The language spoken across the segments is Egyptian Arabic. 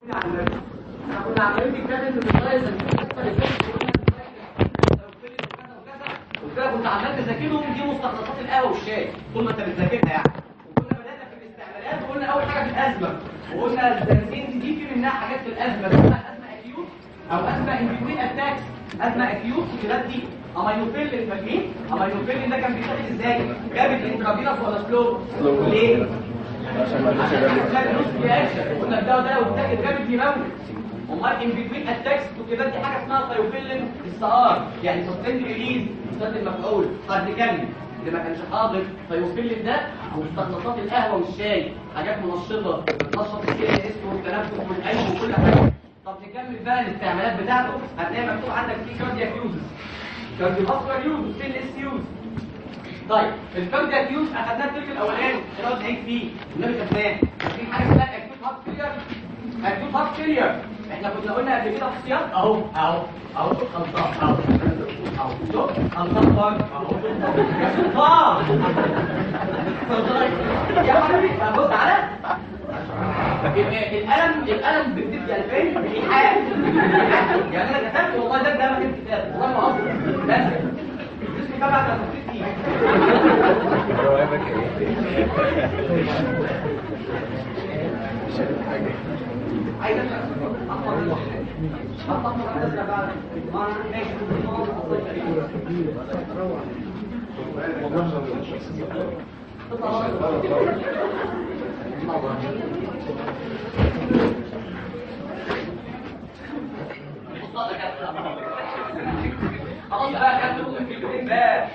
كنا عمالين نتكلم في الدايز وكده كنت عمال تذاكرهم دي مستخلصات القهوه والشاي طول ما انت بتذاكرها يعني وكنا بدانا في الاستعمالات وقلنا اول حاجه في الازمه وقلنا البنزين دي في منها حاجات في الازمه اسمها ازمه اكيوت او ازمه انفيوين اتاكس ازمه اكيوت الكلاب دي امينوفيلين فاكرين امينوفيلين ده كان بيتاخد ازاي جابت انترافينوس ولا سلو ليه كنا الدواء ده لو اتاخد جامد يموت امال ان بتوين اتاكس وكده دي حاجه اسمها ثايوفيلين السعار يعني سستند ريليز استاذ المفعول قد كمل اللي ما كانش حاضر ثايوفيلين ده مستخلصات القهوه والشاي حاجات منشطه بتنشط الكلى الاسم والتنفس والقلب وكل حاجه طب نكمل بقى الاستعمالات بتاعته هتلاقي مكتوب عندك في كاردياك يوزز كارديوفاسكولار يوز وستين اس يوز طيب الكاردياك يوز اخدناه الترم الاولاني نقعد نعيد فيه النبي خدناه في حاجه اسمها اكيوت هارت فيلير اكيوت هارت فيلير احنا كنا قلنا قبل كده في السياق اهو اهو اهو خلطان اهو اهو شوف خلطان برضه اهو يا سلطان يا حبيبي بص على القلم القلم بتكتب الفين بالايحاء يعني انا كتبت والله ده ده ما كتبت كتاب والله ما قصدي بس اسمي تبع ده عايز خلاص بقى كملوا الكلمتين بقى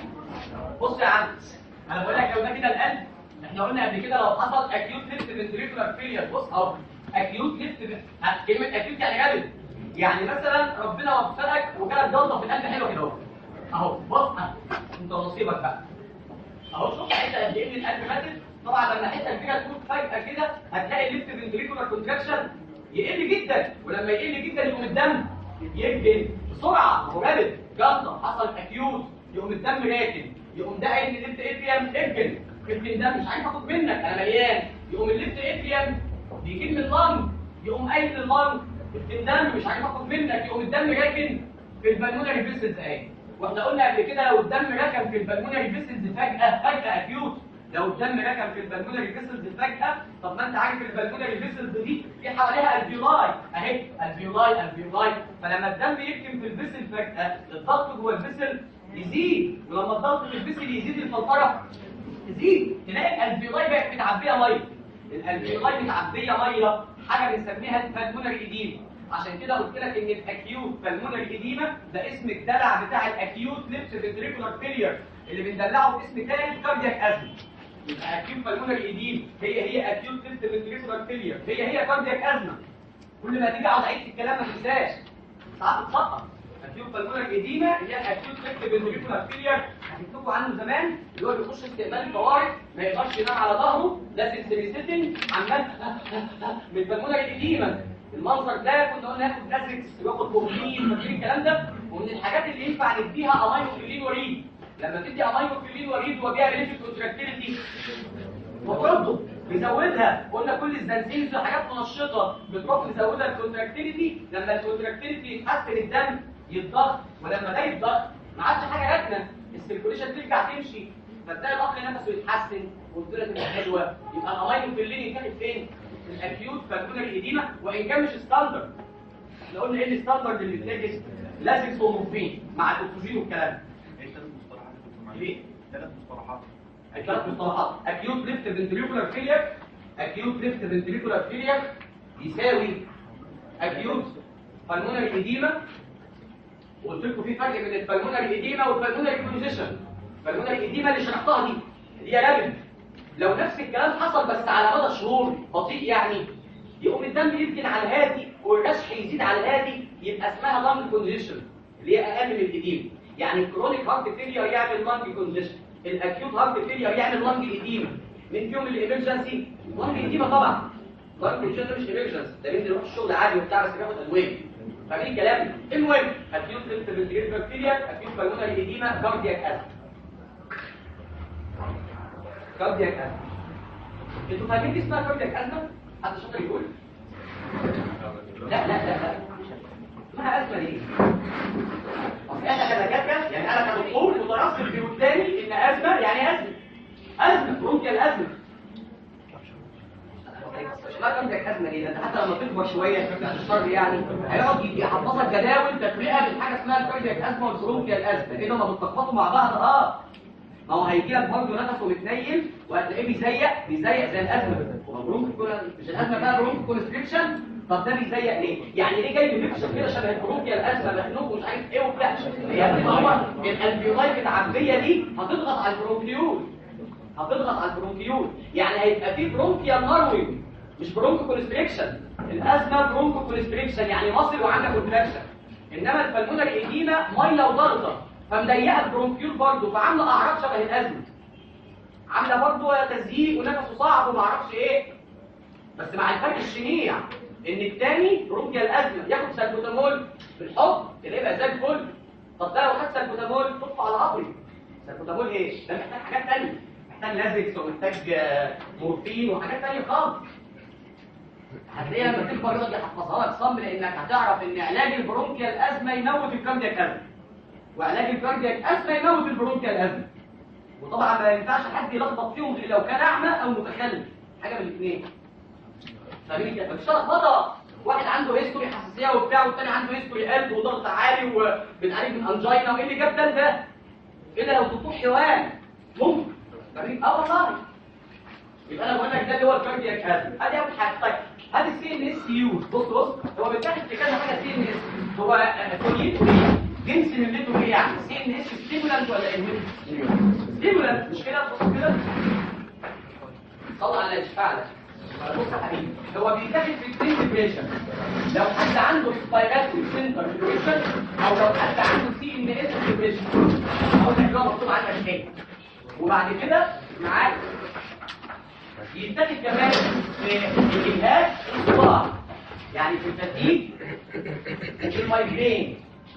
بص يا عم انا بقول لك لو ده كده القلب احنا قلنا قبل كده لو حصل اكيوت ليفت فنتريكولار فيلير بص اهو اكيوت ليفت كلمه اكيوت يعني جامد يعني مثلا ربنا وفقك وجالك جلطه في القلب حلوه كده اهو اهو بص انت ونصيبك بقى اهو شوف حته قد ايه من القلب ماتت طبعا لما حته كبيره تكون فجاه كده هتلاقي الليفت فنتريكولار كونتراكشن يقل جدا ولما يقل جدا يقوم الدم يجري بسرعه هو جامد جلطه حصل اكيوت يقوم الدم راكن يقوم ده قايل الليفت اتريم اجل اجل ده مش عايز اخد منك انا مليان يقوم الليفت اتريم بيجيب من اللنج يقوم قايل لللنج الدم مش عايز اخد منك يقوم الدم راكن في البلمونري فيسلز اهي واحنا قلنا قبل كده لو الدم ركن في البلمونري فيسلز فجاه فجاه اكيوت لو الدم ركن في البلمونري فيسلز فجاه طب ما انت عارف البلمونري فيسلز دي في حواليها الفيولاي اهي الفيولاي الفيولاي فلما الدم يركن في الفيسل فجاه الضغط جوه الفيسل يزيد ولما الضغط في الفيسل يزيد الفلتره تزيد تلاقي الفيولاي بقت متعبيه ميه الالفيولاي متعبيه ميه حاجه بنسميها البلمونري ايديما عشان كده قلت لك ان الاكيوت بالمونري ايديما ده اسم الدلع بتاع الاكيوت ليبس فنتريكولار فيلير اللي بندلعه باسم ثالث كاردياك ازم يبقى اكيوت بالمونري ايديما هي هي اكيوت ليبس فنتريكولار فيلير هي هي كاردياك ازمه كل ما تيجي اقعد اعيد الكلام ما تنساش ساعات تتسقط اكيوت بالمونري ايديما هي اكيوت ليبس فنتريكولار فيلير هتكتبوا عنه زمان اللي هو بيخش استقبال الطوارئ ما يقدرش ينام على ظهره لازم سيتنج عمال من البالمونري ايديما المنظر ده كنا قلنا ناخد لازكس وياخد بومين فاكرين الكلام ده ومن الحاجات اللي ينفع نديها امينوفيلين وريد لما تدي امينوفيلين وريد وبيها ريليتد كونتراكتيليتي وبرضه بيزودها قلنا كل الزنزين في حاجات منشطه بتروح مزودها الكونتراكتيليتي لما الكونتراكتيليتي يتحسن الدم يتضغط ولما ده يتضغط ما عادش حاجه ركنه السيركوليشن ترجع تمشي فتلاقي الاخ نفسه يتحسن والدنيا تبقى حلوه يبقى الامينوفيلين يتاخد فين؟ الاكيوت بالمونري ايديما وان كان مش ستاندرد احنا قلنا ايه الستاندرد اللي بيتاخد لازم سومورفين مع الاكسجين والكلام ثلاث مصطلحات كنتوا ليه؟ ثلاث مصطلحات ثلاث مصطلحات اكيوت ليفت فنتريكولار فيلير اكيوت ليفت فنتريكولار فيلير يساوي اكيوت بالمونري ايديما وقلت لكم في فرق بين البالمونري ايديما والبالمونري كونجيشن البالمونري ايديما اللي شرحتها دي اللي هي لابد لو نفس الكلام حصل بس على مدى شهور بطيء يعني يقوم الدم يمكن على الهادي والرشح يزيد على الهادي يبقى اسمها لانج كونجيشن اللي هي اقل من الاديم يعني الكرونيك هارت فيلير يعمل لانج كونجيشن الاكيوت هارت فيلير يعمل لانج ايديما من فيهم الامرجنسي لانج ايديما طبعا لانج كونجيشن ده مش امرجنسي ده بينزل يروح الشغل عادي وبتاع بس بياخد ادويه فاهمين كلامي المهم اكيوت ليفت بكتيريا اكيوت بالمونري ايديما كاردياك اسيد كاردياك اسيد انتوا فاهمين دي اسمها كاردياك ازمه حد شاطر يقول لا لا لا لا اسمها ازمه ليه؟ اصل احنا كدكاتره يعني انا كدكتور مترصد في قدامي ان ازمه يعني ازمه ازمه برونكيال ازمه مش لا عندك ازمه ليه؟ ده انت حتى لما تكبر شويه بعد الشر يعني هيقعد يحفظك جداول تفرقه بين حاجه اسمها الكاردياك ازمه والبرونكيال ازمه ايه لما بتلخبطوا مع بعض اه ما هو هيجي لك برضه نفسه متنيل وهتلاقيه بيزيق بيزيق زي الازمه هو برونكو مش الازمه بقى برونكو كونستريكشن طب ده بيزيق ليه؟ يعني ليه جاي بيكشف كده شبه البرونكيال الازمه مخنوق ومش عارف ايه وبتاع هي بتدور الالفيولاي متعبيه دي هتضغط على البرونكيول هتضغط على البرونكيول يعني هيبقى في برونكيال ناروينج مش برونكو كونستريكشن الازمه برونكو كونستريكشن يعني مصل وعندك كونتراكشن انما البلمونري ايديما ميه وضغطه فمضيقه البرونكيول برضه فعامله اعراض شبه الازمه عامله برضه تزييق ونفسه صعب وما اعرفش ايه بس مع الفرق الشنيع ان الثاني برونكيال الازمه ياخد سلبوتامول في الحب تلاقيه بقى زي الفل طب ده لو خد سلبوتامول تطفى على قبري سلبوتامول ايه ده محتاج حاجات ثانيه محتاج لازكس ومحتاج آه، مورفين وحاجات ثانيه خالص هتلاقيها لما تكبر يقعد يحفظها لك صم لانك هتعرف ان علاج البرونكيال ازمه يموت الكاردياك ازمه وعلاج الكاردياك ازمه يموت البرونكيال ازمه وطبعا ما ينفعش حد يلخبط فيهم غير لو كان اعمى او متخلف حاجه من الاثنين فاهمين كده مفيش لخبطه واحد عنده هيستوري حساسيه وبتاع والتاني عنده هيستوري قلب وضغط عالي وبتعالج من انجينا وايه اللي جاب ده لده الا لو دكتور حيوان ممكن فاهمين اه والله يبقى انا بقول لك ده اللي هو الكاردياك ازمه ادي اول حاجه طيب هات السي ان اس يو بص بص هو بيتاخد في كذا حاجه سي ان اس هو كليته ايه جنس ملته ايه يعني سي ان اس ستيمولانت ولا انهبيتور ستيمولانت مش كده بص كده طلع على الاشفاع ده بص يا حبيبي هو بيتاخد في السين ديبريشن لو حد عنده سبايراتوري سنتر ديبريشن او لو حد عنده سي ان اس ديبريشن اقول لك هو مكتوب عندك ايه وبعد كده معاك يتاخد كمان في الجهاز الصباع يعني في الفتيج وفي المايجرين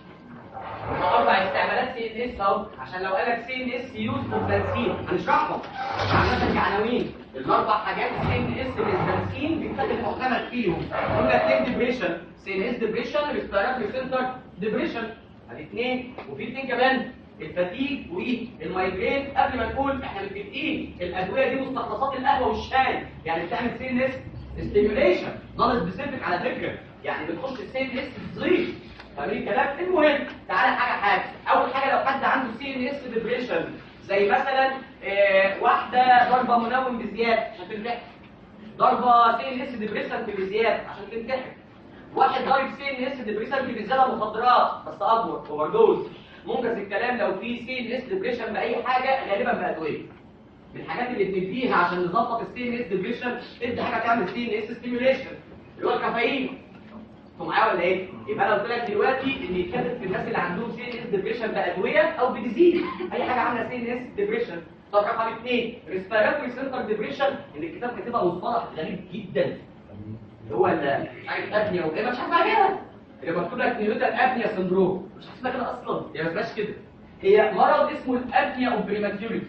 هما اربع استعمالات سي ان اس اهو عشان لو قالك سي ان اس يوز اوف بنزين هنشرحهم عامه كعناوين الاربع حاجات سي ان اس بالبنزين بيتاخد معتمد فيهم قلنا اثنين ديبريشن سي ان اس ديبريشن ريسبيراتوري سنتر ديبريشن ادي اثنين وفي اثنين كمان الفتيج والمايجرين قبل ما نقول احنا متفقين الادويه دي مستخلصات القهوه والشاي يعني بتعمل سي ان اس ستيميوليشن نون سبيسيفيك على فكره يعني بتخش السي ان اس تزيد فاهمين الكلام المهم تعالى حاجه حاجه اول حاجه لو حد عنده سي ان اس ديبريشن زي مثلا آه، واحده ضربه منوم بزياده عشان تنتحر ضربه سي ان اس ديبريشن بزياده عشان تنتحر واحد ضارب سي ان اس ديبريشن بزياده مخدرات بس اكبر اوفر دوز منجز الكلام لو في سي ان اس ديبريشن باي حاجه غالبا بادويه من الحاجات اللي بنديها عشان نظبط السي ان اس ديبريشن ادي حاجه تعمل سي ان اس ستيميوليشن اللي هو الكافيين انتوا معايا ولا ايه؟ يبقى انا قلت لك دلوقتي ان يتكتب في الناس اللي عندهم سي ان اس ديبريشن بادويه او بديزيز اي حاجه عامله سي ان اس ديبريشن طب رقم اثنين ريسبيراتوري سنتر ديبريشن اللي الكتاب كاتبها مصطلح غريب جدا اللي هو ال- مش عارف ابنيا وايه مش عارف كده اللي مكتوب لك نيوتن ابنيا سندروم مش اسمها كده اصلا هي ما اسمهاش كده هي مرض اسمه الابنيا اوف بريماتيوريتي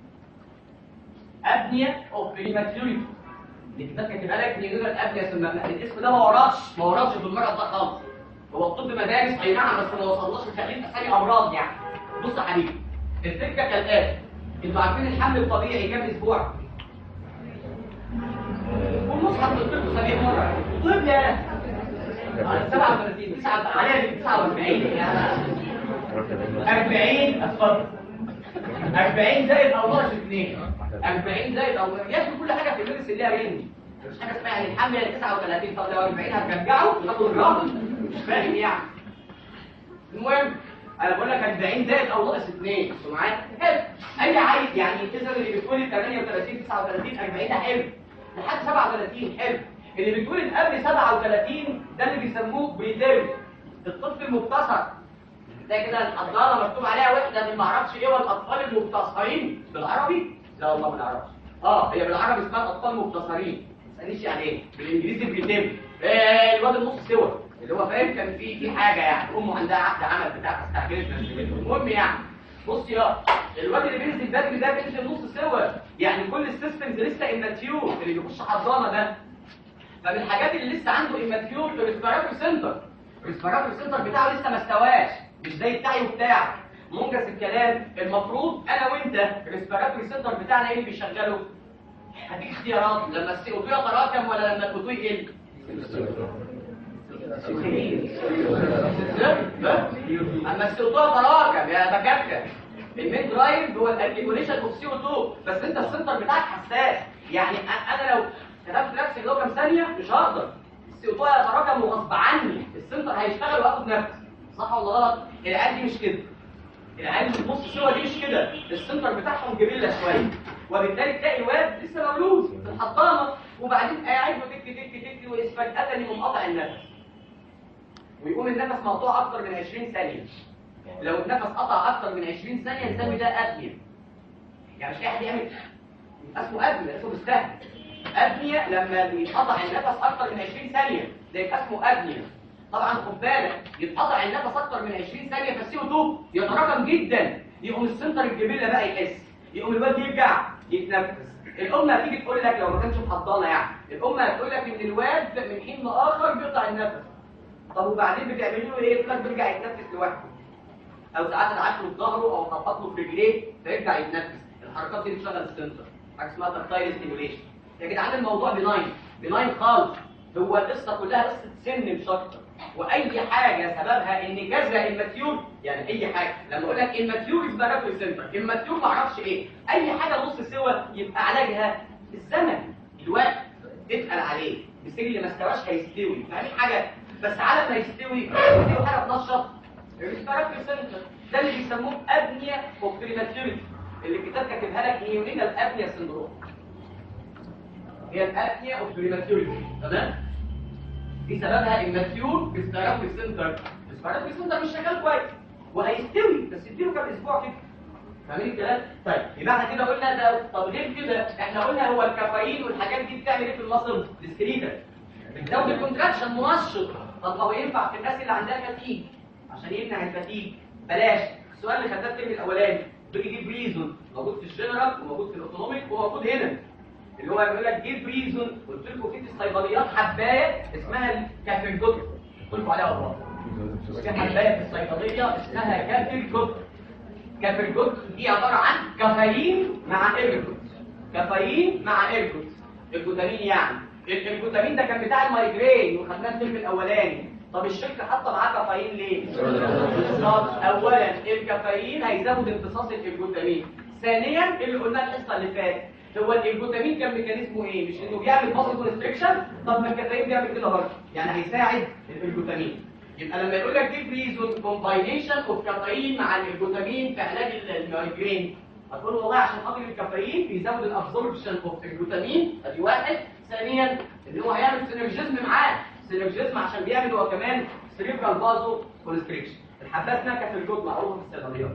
ابنيا اوف بريماتيوريتي الكتاب كاتبها لك نيوتن ابنيا سندروم الاسم ده ما وراش ما وراش في المرض ده خالص هو الطب مدارس اي نعم بس ما وصلناش لتحليل اسامي امراض يعني بص يا حبيبي الفكره كالاتي انتوا عارفين الحمل الطبيعي كام اسبوع؟ والمصحف بيطلق سبيع مرة طب يا 37 9 عليها 49 40 اتفضل 40 زائد او ناقص 2 40 زائد او يا اخي كل حاجه في المدرسه اللي ليها رينج مش حاجه اسمها يعني الحمل 39 طب لو 40 هترجعه تاخد الرقم مش فاهم يعني المهم انا بقول لك 40 زائد او ناقص 2 انتوا معايا حلو اي عيل يعني الجزر اللي بيتولد 38 39 40 ده حلو لحد 37 حلو اللي بيتولد قبل 37 ده اللي بيسموه بريتيرم الطفل المبتصر ده كده الحضانه مكتوب عليها وحده من ما اعرفش ايه والاطفال المبتصرين بالعربي لا والله ما نعرفش اه هي بالعربي اسمها الاطفال المبتصرين ما تسالنيش يعني ايه بالانجليزي بريتيرم آه الواد النص سوا اللي هو فاهم كان في في حاجه يعني امه عندها عقد عمل بتاع استعجلت المهم يعني بص يا الواد اللي بينزل بدري ده بينزل نص سوا يعني كل السيستمز لسه اماتيور اللي بيخش حضانه ده فمن الحاجات اللي لسه عنده اماتيور ريسبيراتوري سنتر الريسبيراتوري سنتر بتاعه لسه ما استواش مش زي بتاعي وبتاعك منجز الكلام المفروض انا وانت الريسبيراتوري سنتر بتاعنا ايه اللي بيشغله هديك اختيارات لما السي او 2 يتراكم ولا لما الاو 2 يقل اما السي او 2 يتراكم يا دكاتره المين درايف هو الريجوليشن اوف سي او 2 بس انت السنتر بتاعك حساس يعني أ- انا لو كتبت نفسي اللي هو كام ثانيه مش هقدر السي او 2 يتراكم وغصب عني السنتر هيشتغل واخد نفس صح ولا غلط العيال دي مش كده العيال اللي بتبص سوا دي مش كده السنتر بتاعهم جبله شويه وبالتالي تلاقي الواد لسه مولود في الحضانه وبعدين قاعد وتك تك تك وفجاه يقوم قاطع النفس ويقوم النفس مقطوع اكتر من 20 ثانيه لو النفس قطع اكتر من 20 ثانيه نسمي ده ابنيه يعني مش اي حد يعمل اسمه ابنيه اسمه مستهل ابنيه لما بيتقطع النفس اكتر من 20 ثانيه ده يبقى اسمه ابنيه طبعا خد بالك يتقطع النفس اكتر من 20 ثانيه فالسي او 2 يتراكم جدا يقوم السنتر الجبله بقى يحس يقوم الواد يرجع يتنفس الام هتيجي تقول لك لو ما كانش في حضانه يعني الام هتقول لك ان الواد من حين لاخر بيقطع النفس طب وبعدين بتعملي له ايه؟ تقول لك بيرجع يتنفس لوحده او ساعات ادعك له في ظهره او اخبط له في رجليه فيرجع يتنفس الحركات دي بتشغل السنتر حاجه اسمها تكتايل ستيميوليشن يا جدعان الموضوع بناين بناين خالص هو القصه كلها قصه سن مش اكتر واي حاجه سببها ان كذا الماتيور يعني اي حاجه لما اقول لك الماتيور يبقى في سنتر الماتيور ما اعرفش ايه اي حاجه نص سوا يبقى علاجها الزمن الوقت تتقل عليه بس اللي ما استواش هيستوي فاهمين حاجه بس على ما يستوي يستوي حاجه تنشط الريسبيراتوري سنتر ده اللي بيسموه ابنيا اوف بريماتيوريتي اللي الكتاب كاتبها لك نيونيتال ابنيا سندروم هي الابنيا اوف بريماتيوريتي تمام دي سببها الماتيور ريسبيراتوري سنتر الريسبيراتوري سنتر مش شغال كويس وهيستوي بس اديله كام اسبوع كده فاهمين الكلام؟ طيب يبقى احنا كده قلنا ده طب غير كده احنا قلنا هو الكافيين والحاجات دي بتعمل ايه في المصل؟ السكريتا بتزود الكونتراكشن منشط طب هو ينفع في الناس اللي عندها فتيج عشان يمنع الفتيج بلاش السؤال اللي خدناه الترم الاولاني بيجي يجيب ريزون موجود في الجنرال وموجود في الاوتونوميك وموجود هنا اللي هو بيقول لك جيب ريزون قلت لكم في في الصيدليات حبايه اسمها الكافيرجوت قلت لكم عليها والله في حبايه في الصيدليه اسمها كافيرجوت كافيرجوت دي عباره عن كافيين مع ايرجوت كافيين مع ايرجوت الجوتامين يعني ال- الجوتامين ده كان بتاع المايجرين وخدناه الترم الاولاني طب الشركه حاطه معاه كافيين ليه بالظبط اولا الكافيين هيزود امتصاص الجلوتامين ثانيا اللي قلناه الحصه اللي فاتت هو الجلوتامين كان ميكانيزمه ايه مش انه بيعمل فاصل كونستريكشن طب ما الكافيين بيعمل كده برضه يعني هيساعد الجلوتامين يبقى لما يقول لك جيب ريزون كومباينيشن اوف كافيين مع الجلوتامين في علاج ال- المايجرين هتقول والله عشان خاطر الكافيين بيزود الابزوربشن اوف الجلوتامين ادي واحد ثانيا ان هو هيعمل سينرجيزم معاه سينرجيزم عشان بيعمل هو كمان سيريبرال بازو كونستريكشن الحبات اسمها كافيرجوت معروفه في الصيدليات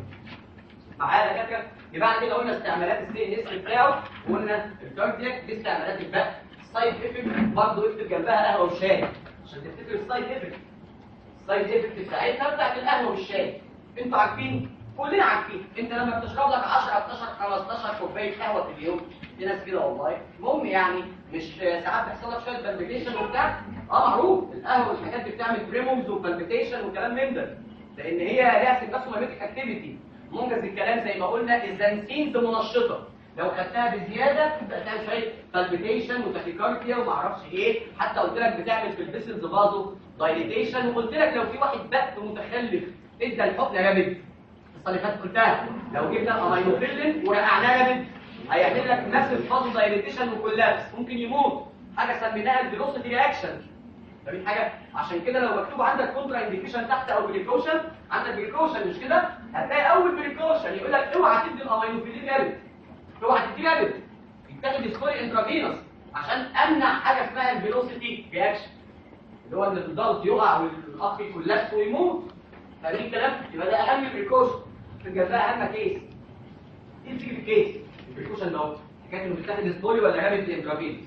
معايا يا كابتن يبقى احنا كده قلنا استعمالات السي ان اس بتاعه وقلنا الكاردياك دي استعمالات البق السايد افكت برضه اكتب جنبها قهوه وشاي عشان تفتكر السايد افكت السايد افكت بتاعتها بتاعت القهوه والشاي انتوا عارفين كلنا عارفين انت لما بتشرب لك 10 12 15 كوبايه قهوه في اليوم في ناس كده والله المهم يعني مش ساعات بيحصل لك شويه بالبيتيشن وبتاع اه معروف القهوه والحاجات دي بتعمل بريمومز وبالبيتيشن وكلام من ده لان هي ليها سيمباسوماتيك اكتيفيتي منجز الكلام زي ما قلنا الزنسينز منشطه لو خدتها بزياده تبقى تعمل شويه بالبيتيشن وتاكيكارديا وما اعرفش ايه حتى قلت لك بتعمل في الفيسلز فازو دايليتيشن وقلت لك لو في واحد بقت متخلف ادى الحقنه جامد القصه اللي فاتت قلتها لو جبنا امينوفيلين ورقعناه جامد هيعمل لك ماسيف فازو دايليتيشن وكولابس ممكن يموت حاجه سميناها الفيلوسيتي رياكشن فاهمين حاجه عشان كده لو مكتوب عندك كونترا انديكيشن تحت او بريكوشن عندك بريكوشن مش كده هتلاقي اول بريكوشن يقول لك اوعى تدي الامينوفيلين جامد اوعى تدي جامد يتاخد سكوري انترافينوس عشان امنع حاجه اسمها الفيلوسيتي رياكشن اللي هو ان الضغط يقع والاخ يكولابس ويموت فاهمين الكلام يبقى ده اهم بريكوشن في جنبها اهم كيس دي بتيجي في الكيس البريكوشن ده اهو حكايه انه بتاخد سكوري ولا جامد انترافينوس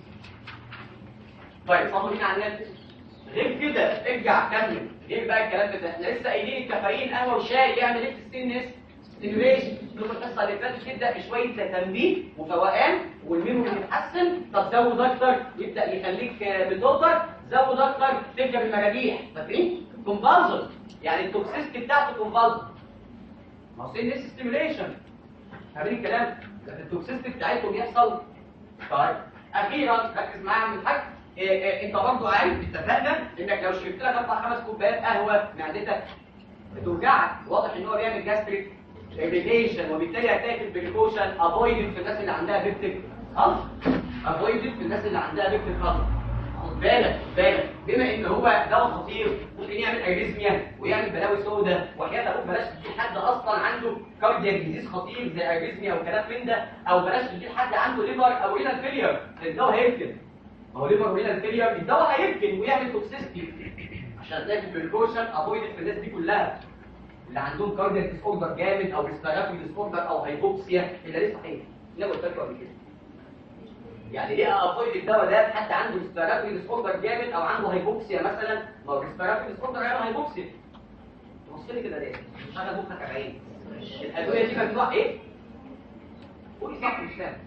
طيب صلوا هنا على النبي غير كده ارجع كمل غير بقى الكلام ده احنا لسه قايلين الكافيين قهوه وشاي يعمل ايه في السن اس ستيميوليشن شوف القصه اللي فاتت تبدا شويه تنبيه وفوقان والميموري يتحسن طب زود اكتر يبدا يخليك آه، بتوتر زود اكتر ترجع بالمراجيح فاكرين كومبالزن يعني التوكسيستي بتاعته كومبالزن ما هو سين ستيميوليشن فاهمين الكلام لكن التوكسيستي بتاعته بيحصل طيب اخيرا ركز معايا يا عم الحاج إيه إيه انت برضه عارف اتفقنا انك لو شربت لك اربع خمس كوبايات قهوه معدتك بتوجعك واضح ان هو بيعمل جاستريك irritation وبالتالي هتاخد بريكوشن افويدد في الناس اللي عندها بيبتيك خلط افويدد في الناس اللي عندها بيبتيك خلط خد بالك خد بالك بما ان هو دواء خطير ممكن يعمل اريزميا ويعمل بلاوي سوداء وحياة ابوك بلاش تدي حد اصلا عنده كاردياك ديزيز خطير زي اريزميا وكلام من ده او بلاش تدي حد عنده ليفر او رينال فيلير الدواء هيركن ما هو ليفر ورينال فيلير الدواء هيركن ويعمل توكسيستي عشان تلاقي بريكوشن افويدد في الناس دي كلها اللي عندهم كاردياك ديس اوردر جامد او ريسبيراتوري ديس اوردر او هايبوكسيا اللي لسه صحيح اللي أنا قلت لكم قبل كده يعني ليه افويد الدواء ده حد عنده ريسبيراتوري ديس اوردر جامد او عنده هايبوكسيا مثلا ما هو ريسبيراتوري ديس اوردر يعني هايبوكسيا تبص لي كده ليه مش انا مخك يا عين الادويه دي ممنوع ايه قولي صح مش فاهم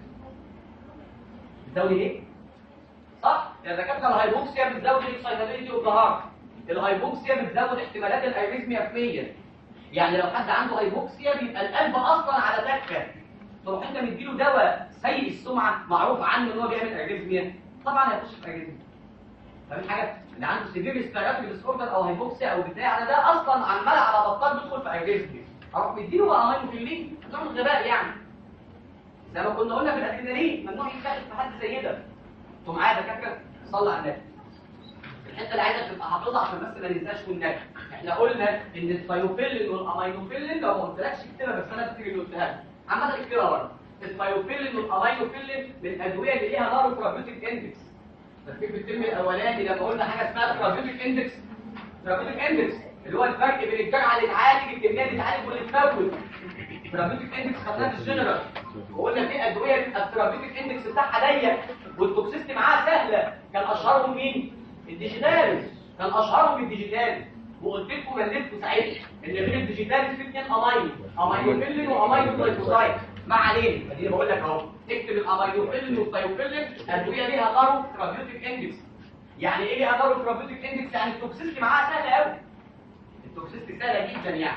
بتزود ايه صح يا دكاتره الهايبوكسيا بتزود الاكسايتابيلتي والظهار الهايبوكسيا بتزود احتمالات الاريزميا في 100 يعني لو حد عنده هايبوكسيا بيبقى القلب اصلا على دكه تروح انت مديله دواء سيء السمعه معروف عنه ان هو بيعمل اريزميا طبعا هيخش في اريزميا فاهم حاجه اللي عنده سيفير ريسبيراتوري ديس اوردر او هايبوكسيا او بتاع ده اصلا عمال على بطال بيدخل في اريزميا اروح مديله بقى امينوفيلين نوع من الغباء يعني زي ما كنا قلنا في الادرينالين ممنوع يتاخد في حد زي ده انتوا معايا يا دكاتره صلى على النبي الحته اللي عايزك تبقى حافظها عشان بس ما ننساش والنبي احنا قلنا ان الثايوفيلين والامينوفيلين لو ما قلتلكش اكتبها بس انا افتكر اللي قلتها لك. عامه اكتبها برضه الثايوفيلين والامينوفيلين من الادويه اللي ليها نارو ثيرابيوتيك اندكس فاكر في الترم الاولاني لما قلنا حاجه اسمها ثيرابيوتيك اندكس ثيرابيوتيك اندكس اللي هو الفرق بين الجرعه اللي تعالج الكميه اللي تعالج واللي تموت ثيرابيوتيك اندكس خدناها في الجنرال وقلنا في ادويه الثيرابيوتيك اندكس بتاعها ضيق والتوكسيستي معاها سهله كان اشهرهم مين الديجيتالز كان اشهرهم الديجيتالز وقلت لكم مليتكم ساعتها ان غير الديجيتالز في اثنين امينو امينوفيلين وامينو جلايكوسايد ما علينا اديني بقول لك اهو اكتب الامينوفيلين والثيوفيلين ادويه ليها نارو ثيرابيوتيك اندكس يعني ايه ليها نارو ثيرابيوتيك اندكس يعني التوكسيستي معاها سهله قوي التوكسيستي سهله جدا يعني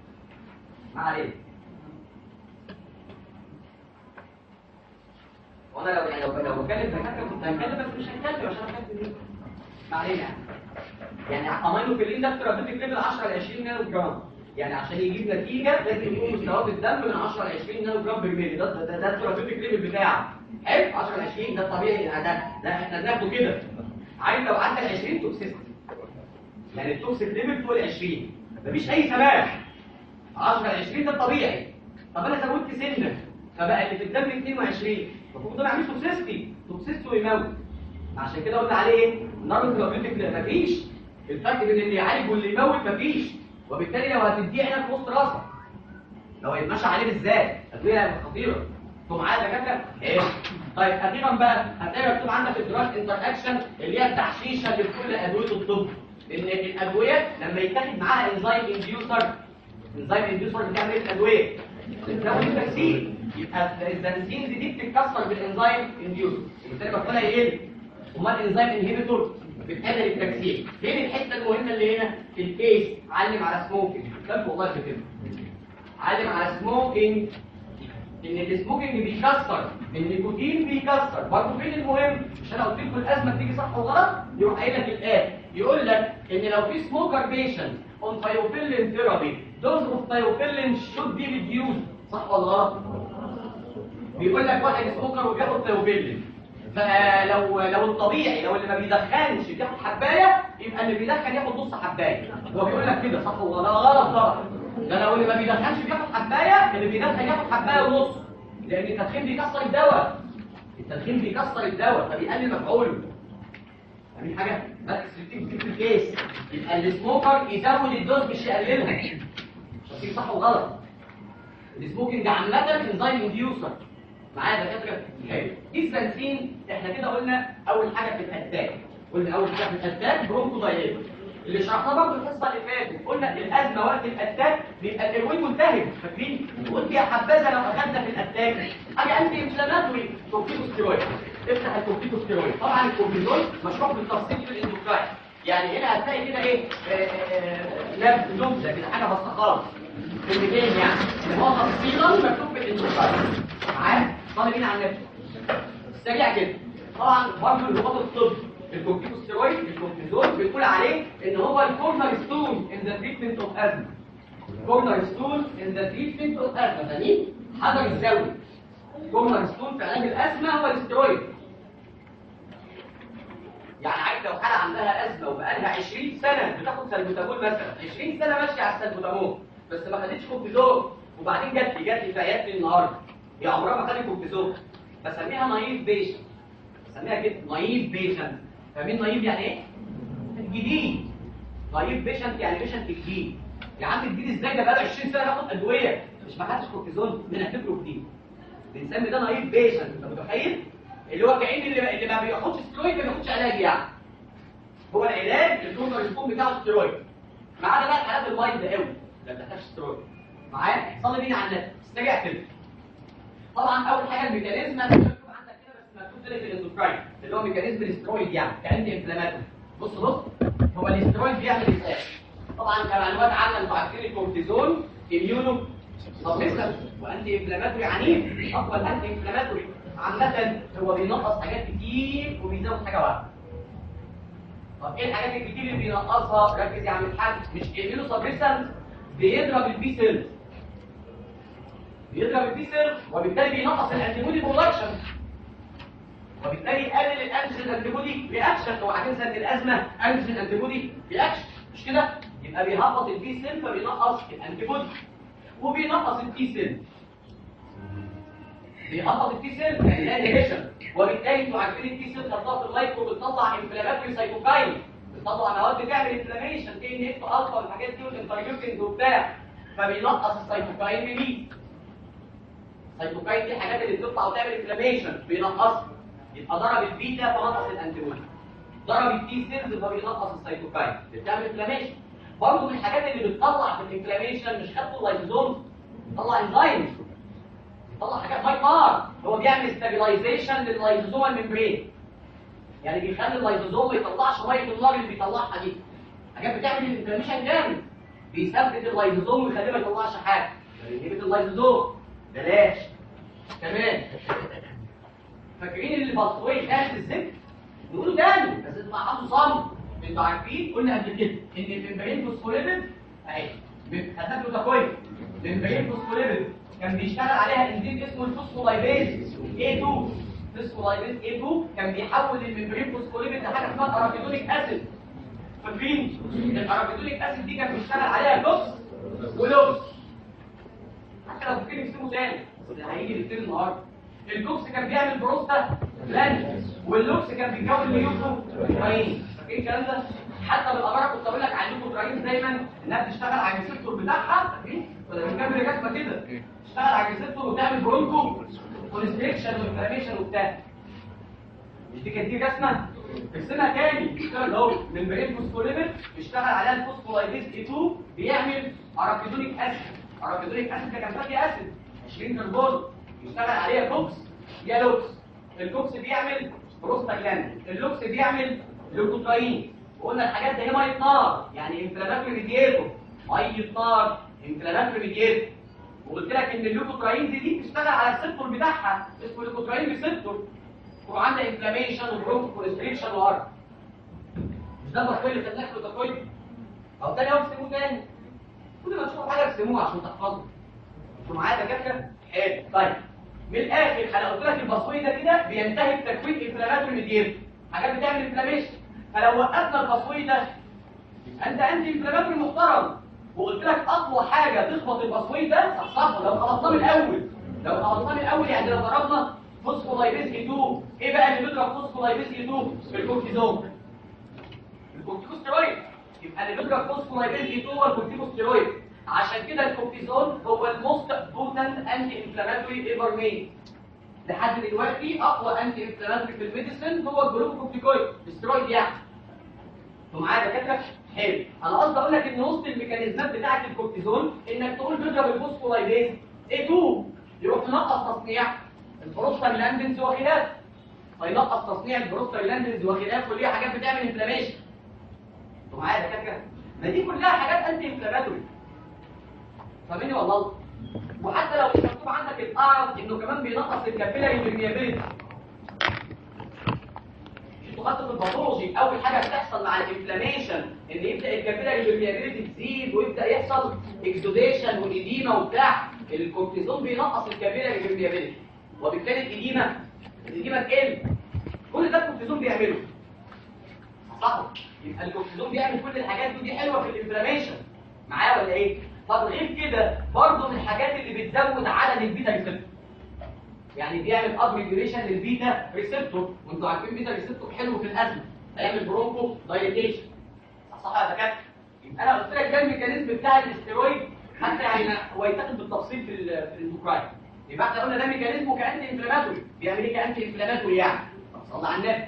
ما علينا وانا لو يعني لو لو بتكلم دكاتره كنت هتكلم بس مش هتكلم عشان اكلم مين ما علينا يعني يعني امينوفيلين ده ثيرابيوتيك ليفل 10 ل 20 نانو جرام يعني عشان يجيب نتيجه لازم يكون مستواه في الدم من 10 ل 20 نانو جرام بالملي ده ده ده, ده الثيرابيوتيك ليفل بتاعه حلو 10 ل 20 ده الطبيعي ده ده احنا بناخده كده عايز لو عدى ال 20 توكسيستي يعني التوكسيك ليفل فوق ال 20 مفيش اي سماح 10 ل 20 ده الطبيعي طب انا زودت سنه فبقى اللي في الدم 22 المفروض ده ما يعملش توكسيستي توكسيستي ويموت عشان كده قلنا عليه ايه نار ثيرابيوتيك لا مفيش الفرق بين اللي يعالج واللي يموت مفيش وبالتالي لو هتديه عينك في وسط راسك لو هيتمشى عليه ازاي ادويه خطيره انتوا معايا يا دكاتره ايه طيب اخيرا بقى هتلاقي مكتوب عندك الدراج انتر اكشن اللي هي التحشيشه لكل ادويه الطب لان الادويه لما يتاخد معاها انزيم انديوسر انزيم انديوسر بتعمل ايه في الادويه بتزود التكسير يبقى البنزينز دي بتتكسر بالانزيم انديوسر وبالتالي بطلها يقل امال الانزيم انهبيتور بتقلل التكسير فين الحته المهمه اللي هنا في الكيس علم على سموكينج كتب والله كده علم على سموكينج ان السموكينج بيكسر النيكوتين بيكسر برضه فين المهم مش انا قلت لكم الازمه بتيجي صح وغلط يروح قايل لك الان يقول لك ان لو في سموكر بيشنت اون ثايوفيلين ثيرابي دوز اوف ثايوفيلين شود بي ريديوز صح ولا غلط بيقول لك واحد سموكر وبياخد ثايوفيلين فلو لو الطبيعي لو اللي ما بيدخنش بياخد حبايه يبقى اللي بيدخن ياخد نص حبايه هو بيقول لك كده صح ولا لا غلط طبعا ده لو اللي ما بيدخنش بياخد حبايه اللي بيدخن ياخد حبايه ونص لان التدخين بيكسر الدواء التدخين بيكسر الدواء فبيقلل مفعوله فاهمين حاجه ركز في في الكيس يبقى السموكر يزود الدوز مش يقللها دي صح وغلط السموكينج عامه انزيم انديوسر معايا دكاتره حلو البنزين احنا كده قلنا اول حاجه في الاتاك قلنا اول حاجه في الاتاك برونكو دايليتور اللي شرحناه برضه الحصه اللي فاتت قلنا الازمه وقت الاتاك بيبقى الايروين ملتهب فاكرين قلت يا حبذا لو اخدنا في الاتاك حاجه انتي انفلاماتوري كورتيكوستيرويد افتح الكورتيكوستيرويد طبعا الكورتيزون مشروع بالتفصيل في الاندوكراين يعني هنا هتلاقي كده ايه لاب نبذه كده حاجه بسيطه خالص كلمتين يعني اللي هو تفصيلا مكتوب في الاندوكراين معايا طالبين على النت سريع كده طبعا برضه الرباط الطبي الكورتيكوستيرويد الكورتيزون بيقول عليه ان هو الكورنر ستون ان ذا تريتمنت اوف ازمه كورنر ستون ان ذا تريتمنت اوف ازمه يعني حجر الزاويه كورنر ستون في علاج الازمه هو الاسترويد يعني عارف لو حاله عندها ازمه وبقالها 20 سنه بتاخد سلبوتامول مثلا 20 سنه ماشيه على السلبوتامول بس ما خدتش كورتيزون وبعدين جت لي جت لي في عيادتي النهارده هي عمرها ما خدت كورتيزون بسميها نايف بيشنت بسميها كده نايف بيشنت فاهمين نايف يعني ايه؟ جديد نايف بيشنت يعني بيشنت جديد يا عم جديد ازاي ده بقاله 20 سنه بياخد ادويه مش ما خدش كورتيزون بنعتبره جديد بنسمي ده نايف بيشنت انت متخيل؟ اللي هو كأن اللي, اللي ما بياخدش سترويد ما بياخدش علاج يعني هو العلاج الكورنر يكون بتاعه سترويد ما عدا بقى الحالات المايلد قوي اللي ما بتحتاجش سترويد معايا صلي بينا على النت استرجع كده طبعا اول حاجه الميكانيزم مكتوب عندك كده بس مكتوب كده في الاندوكراين اللي هو ميكانيزم الاسترويد يعني كانتي انفلاماتوري بص بص هو الاسترويد بيعمل ازاي طبعا كمعلومات عامه انتوا عارفين الكورتيزون اميونو سبريسر وانتي انفلاماتوري عنيف اقوى الانتي انفلاماتوري عامه هو بينقص حاجات كتير وبيزود حاجه واحده طب ايه الحاجات الكتير اللي بينقصها ركز يا عم الحاج مش اميونو سبريسر بيضرب البي سيلز بيضرب البي سيل وبالتالي بينقص الانتيبودي برودكشن وبالتالي يقلل الانتيجين انتيبودي رياكشن هو عارفين سنه الازمه انتيجين انتيبودي رياكشن مش كده يبقى بيهبط البي سيل فبينقص الانتيبودي وبينقص البي سيل بيهبط البي سيل يعني انهيشن وبالتالي انتوا عارفين البي سيل خطات اللايكو بتطلع انفلاماتوري سايتوكاين بتطلع مواد بتعمل انفلاميشن تي ان اف الفا والحاجات دي والانترليوكينز وبتاع فبينقص السايتوكاين ريليز السيتوكاين دي الحاجات اللي بتطلع وتعمل انفلاميشن بينقصها يبقى ضرب البيتا فنقص الانتيبودي ضرب التي سيلز فبينقص السيتوكاين بتعمل انفلاميشن برضه من الحاجات اللي بتطلع في الانفلاميشن مش خدته اللايزوم بيطلع انزيم بيطلع حاجات مايكار هو بيعمل ستابيلايزيشن لللايزوزوم ميمبرين يعني بيخلي اللايزوزوم ما يطلعش ميه النار اللي بيطلعها دي حاجات بتعمل الانفلاميشن جامد بيثبت اللايزوزوم ويخليه ما يطلعش حاجه بيثبت اللايزوزوم بلاش كمان فاكرين اللي بطوي كانت الزبد نقوله تاني بس انتوا حافظوا صم انتوا عارفين قلنا قبل كده ان الممبرين فوسفوليبيد اهي هتاكلوا ده كويس الممبرين فوسفوليبيد كان بيشتغل عليها انزيم اسمه الفوسفولايبيز A2 فوسفولايبيز A2 كان بيحول الممبرين فوسفوليبيد لحاجه اسمها ارابيدونيك اسيد فاكرين الارابيدونيك اسيد دي كان بيشتغل عليها لوكس ولوكس حتى لو فاكرين اسمه تاني بس هيجي الاثنين النهارده الكوكس كان بيعمل بروستا لاند واللوكس كان بيكون ليوتو براين فاكرين الكلام ده حتى بالاماره كنت بقول لك على الليوتو براين دايما انها بتشتغل على الريسبتور بتاعها فاكرين ولا بنكمل رسمه كده تشتغل على الريسبتور وتعمل برونكو كونستريكشن وانفلاميشن وبتاع مش دي كانت دي رسمه ارسمها تاني بيشتغل اهو من برين فوسفوليبيد بيشتغل عليها الفوسفولايبيز اي 2 بيعمل ارابيدونيك اسيد ارابيدونيك اسيد ده كان فاتي اسيد 20 كربون بيشتغل عليها كوكس يا لوكس الكوكس بيعمل بروستاجلاند اللوكس بيعمل لوكوتراين وقلنا الحاجات دي هي ميه نار يعني انفلاماتوري ميدياتور ميه نار انفلاماتوري ميدياتور وقلت لك ان اللوكوتراين دي, دي بتشتغل على السيبتور بتاعها اسمه لوكوتراين ريسبتور وعندها انفلاميشن وبرونكو كونستريكشن وهرب مش ده البطيء اللي خلاك بروتوكول او تاني يوم تسموه تاني كل ما تشوفوا حاجه تسموها عشان تحفظوا انتوا معايا دكاتره حلو طيب من الاخر انا قلت لك البصوي ده كده بينتهي بتكوين انفلاماتوري ميدياتور حاجات بتعمل انفلاميشن فلو وقفنا البصوي ده يبقى انت انتي انفلاماتوري محترم وقلت لك اقوى حاجه تخبط البصوي ده صحصحه لو خلصناه من الاول لو خلصناه من الاول يعني لو ضربنا فوسفولايبيز اي 2 ايه بقى اللي بيضرب فوسفولايبيز اي 2 بالكورتيزون الكورتيكوستيرويد يبقى اللي بيضرب فوسفولايبيز اي 2 هو الكورتيكوستيرويد عشان كده الكورتيزون هو الموست بوتنت انتي انفلاماتوري ايفر ميد لحد دلوقتي اقوى انتي انفلاماتوري في الميديسن هو الجلوكوكورتيكويد السترويد يعني انتوا معايا دكاتره حلو انا قصدي اقول لك ان وسط الميكانيزمات بتاعه الكورتيزون انك تقول تضرب الفوسفولايبيز A2 يروح منقص تصنيع البروستاجلاندينز وخلافه فينقص تصنيع البروستاجلاندينز وخلافه ودي حاجات بتعمل انفلاميشن انتوا معايا يا دكاتره ما دي كلها حاجات انتي انفلاماتوري فاهميني والله وحتى لو مش مكتوب عندك الاعرض انه كمان بينقص الكابيلاري برميابيلتي انتوا خدتوا في الباثولوجي اول حاجه بتحصل مع الانفلاميشن ان يبدا الكابيلاري برميابيلتي تزيد ويبدا يحصل اكزوديشن وايديما وبتاع الكورتيزون بينقص الكابيلاري برميابيلتي وبالتالي الايديما الايديما تقل كل ده الكورتيزون بيعمله صح يبقى الكورتيزون بيعمل كل الحاجات دي ودي حلوه في الانفلاميشن معايا ولا ايه طب غير كده برضه من الحاجات اللي بتزود عدد البيتا ريسبتور يعني بيعمل اب ريجوليشن للبيتا ريسبتور وانتوا عارفين بيتا ريسبتور حلو في الازمه هيعمل برونكو دايليتيشن صح يا دكاتره يبقى انا قلت لك ده الميكانيزم بتاع الاستيرويد حتى يعني هو يتاخد بالتفصيل في ال- في الاندوكراين يبقى احنا قلنا ده ميكانيزمه كانتي انفلاماتوري بيعمل ايه كانتي انفلاماتوري يعني طب صلى على النبي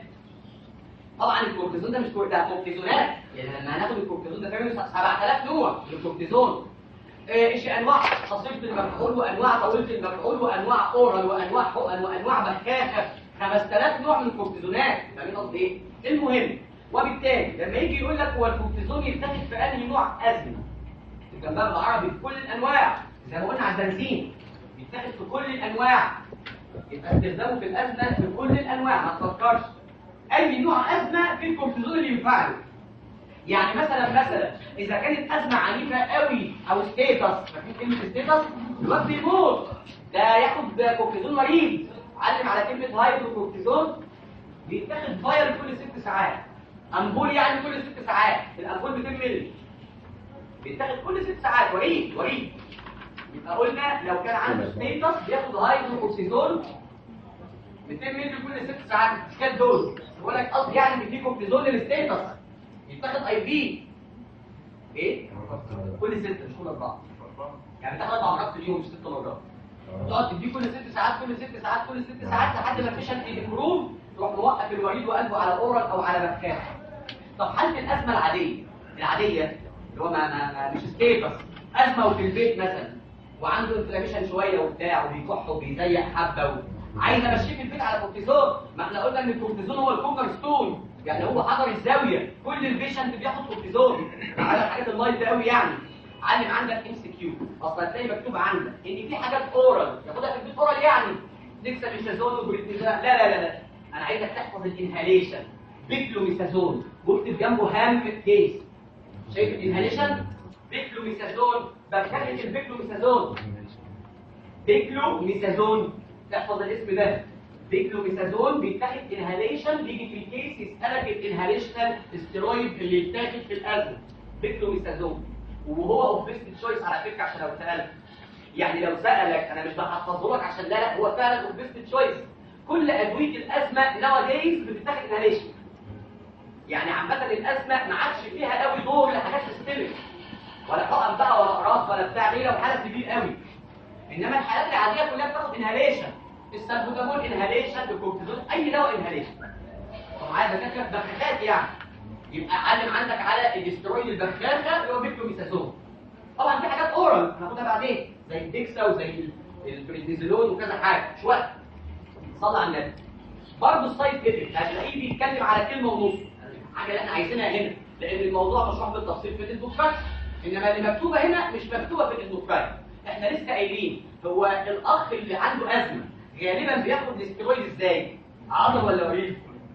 طبعا الكورتيزون ده مش كور- ده كورتيزونات يعني لما هناخد الكورتيزون ده فاهم 7000 نوع من الكورتيزون آه، ايش انواع قصيره المفعول وانواع طويله المفعول وانواع اورال وانواع حقن وانواع بخاخه 5000 نوع من الكورتيزونات فاهمين قصدي ايه المهم وبالتالي لما يجي يقول لك هو الكورتيزون يتاخد في انهي نوع ازمه الجنبها بالعربي في كل الانواع زي ما قلنا على البنزين بيتاخد في كل الانواع يبقى استخدامه في الازمه في كل الانواع ما تفكرش اي نوع ازمه في الكورتيزون اللي ينفعه يعني مثلا مثلا اذا كانت ازمه عنيفه قوي او ستيتس فاكرين كلمه ستيتس الواد بيموت ده ياخد كورتيزون مريض علم على كلمه هايدروكورتيزون بيتاخد فاير كل ست ساعات امبول يعني كل ست ساعات الامبول 200 مللي بيتاخد كل ست ساعات وريد وريد يبقى قلنا لو كان عنده ستيتس بياخد هايدروكورتيزون 200 مللي كل ست ساعات مش كده دوز بقول لك قصدي يعني ان في كورتيزون للستيتس يتاخد اي بي ايه كل ست مش كل اربعه يعني تاخد اربع مرات في اليوم مش ست مرات تقعد تديه كل ست ساعات كل ست ساعات كل ست ساعات لحد ما فيش انتي امبروف تروح موقف الوريد وقلبه على اورال او على بخاخ طب حاله الازمه العاديه العاديه اللي هو ما, ما, ما مش ستيتس ازمه وفي البيت مثلا وعنده انفلاميشن شويه وبتاع وبيكح وبيزيق حبه و... عايز امشيه في البيت على كورتيزون ما احنا قلنا ان الكورتيزون هو الكوكر ستون يعني هو حجر الزاويه كل البيشنت بياخد كورتيزون على الحاجات اللايت قوي يعني علم عندك ام سي كيو اصل هتلاقي مكتوب عندك ان في حاجات اورال ياخدها في البيت اورال يعني ديكساميثازون وبريتنيزون لا لا لا لا انا عايزك تحفظ الانهاليشن بيكلوميثازون واكتب جنبه هام كيس شايف الانهاليشن بيكلوميثازون بكتبه البيكلوميثازون بيكلوميثازون تحفظ الاسم ده بيكلوميثازون بيتاخد انهاليشن بيجي في الكيس يسالك الانهاليشنال ستيرويد اللي يتاخد في الازمه بيكلوميثازون وهو اوف بيست تشويس على فكره عشان لو سالك يعني لو سالك انا مش بحفظه لك عشان لا لا هو فعلا اوف بيست تشويس كل ادويه الازمه نوا دايز بتتاخد انهاليشن يعني عامه الازمه ما عادش فيها قوي دور لحاجات سيستميك ولا حقن بقى ولا اقراص ولا بتاع دي لو حاله كبير قوي انما الحالات العاديه كلها بتاخد انهاليشن السلبوتامول انهاليشن الكورتيزون اي دواء انهاليشن ومعايا دكاتره بخاخات يعني يبقى علم عندك على الاسترويد البخاخه اللي هو بيكلوميثازون طبعا في حاجات اورال هناخدها بعدين زي الديكسا وزي ال- البريدنيزولون وكذا حاجه مش وقت صلى على النبي برضه السايد افكت هتلاقيه بيتكلم على كلمه ونص الحاجه اللي احنا عايزينها هنا لان الموضوع مشروح بالتفصيل في الاندوكراين انما اللي مكتوبه هنا مش مكتوبه في الاندوكراين احنا لسه قايلين هو الاخ اللي عنده ازمه غالبا بياخد الاسترويد ازاي عضل ولا وريد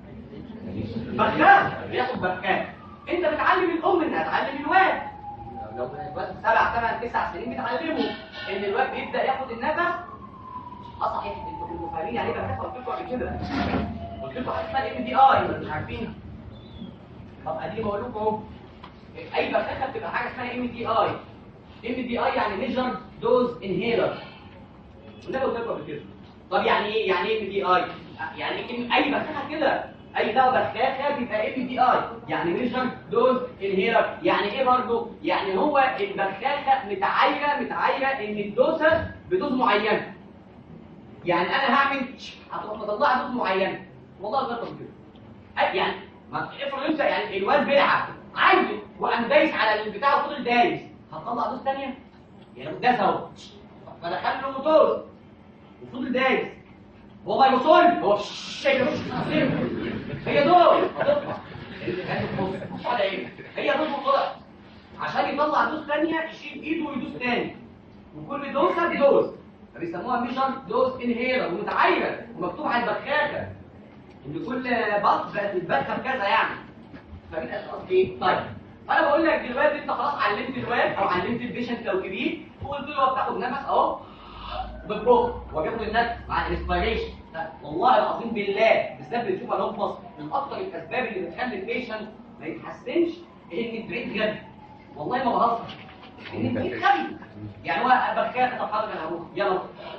بخاخ بياخد بخاخ انت بتعلم الام انها تعلم الواد لو الواد سبع ثمان تسع سنين بتعلمه ان الواد بيبدا ياخد النفس اه صحيح انتوا كنتوا فاهمين يعني ايه بخاخ قلت لكم قبل كده قلت لكم حاجه اسمها ام دي اي بس مش عارفين طب اديني بقول لكم اهو اي بخاخه بتبقى حاجه اسمها ام دي اي ام دي اي يعني ميجر دوز انهيلر وده قلت لكم قبل كده طب يعني ايه يعني ايه ام دي اي يعني إيه اي بخاخه كده اي دواء بخاخه بيبقى ام دي اي يعني ميجر دوز انهيلر يعني ايه برضه يعني هو البخاخه متعايره متعايره ان الدوسه بدوز معينه يعني انا هعمل هتروح مطلع دوز معينه والله غلط كده أي- يعني ما افرض انت يعني الواد بيلعب عيل وقام دايس على البتاع وفضل دايس هتطلع دوز ثانيه يعني داس اهو فدخل له دوز وفضل دايس هو ما يوصل هو شيء هي دول هتطلع بص على ايه هي دوز وطلع عشان يطلع دوز ثانيه يشيل ايده ويدوس ثاني وكل دوسه بدوز فبيسموها ميجر دوز انهيلر ومتعينه ومكتوب على البخاخه ان كل بط بقت تتبخر كذا يعني فمين اشخاص ايه طيب انا بقول لك دلوقتي انت خلاص علمت الواد او علمت البيشنت لو كبير وقلت له هو بتاخد نفس اهو ببروك وبياخد النفس مع الانسبيريشن والله العظيم بالله بالذات بنشوف انا مصر من اكتر الاسباب اللي بتخلي البيشنت ما يتحسنش ان البريد غبي والله ما بهزر ان البريد غبي يعني هو بخاخه طب حاضر انا هروح يلا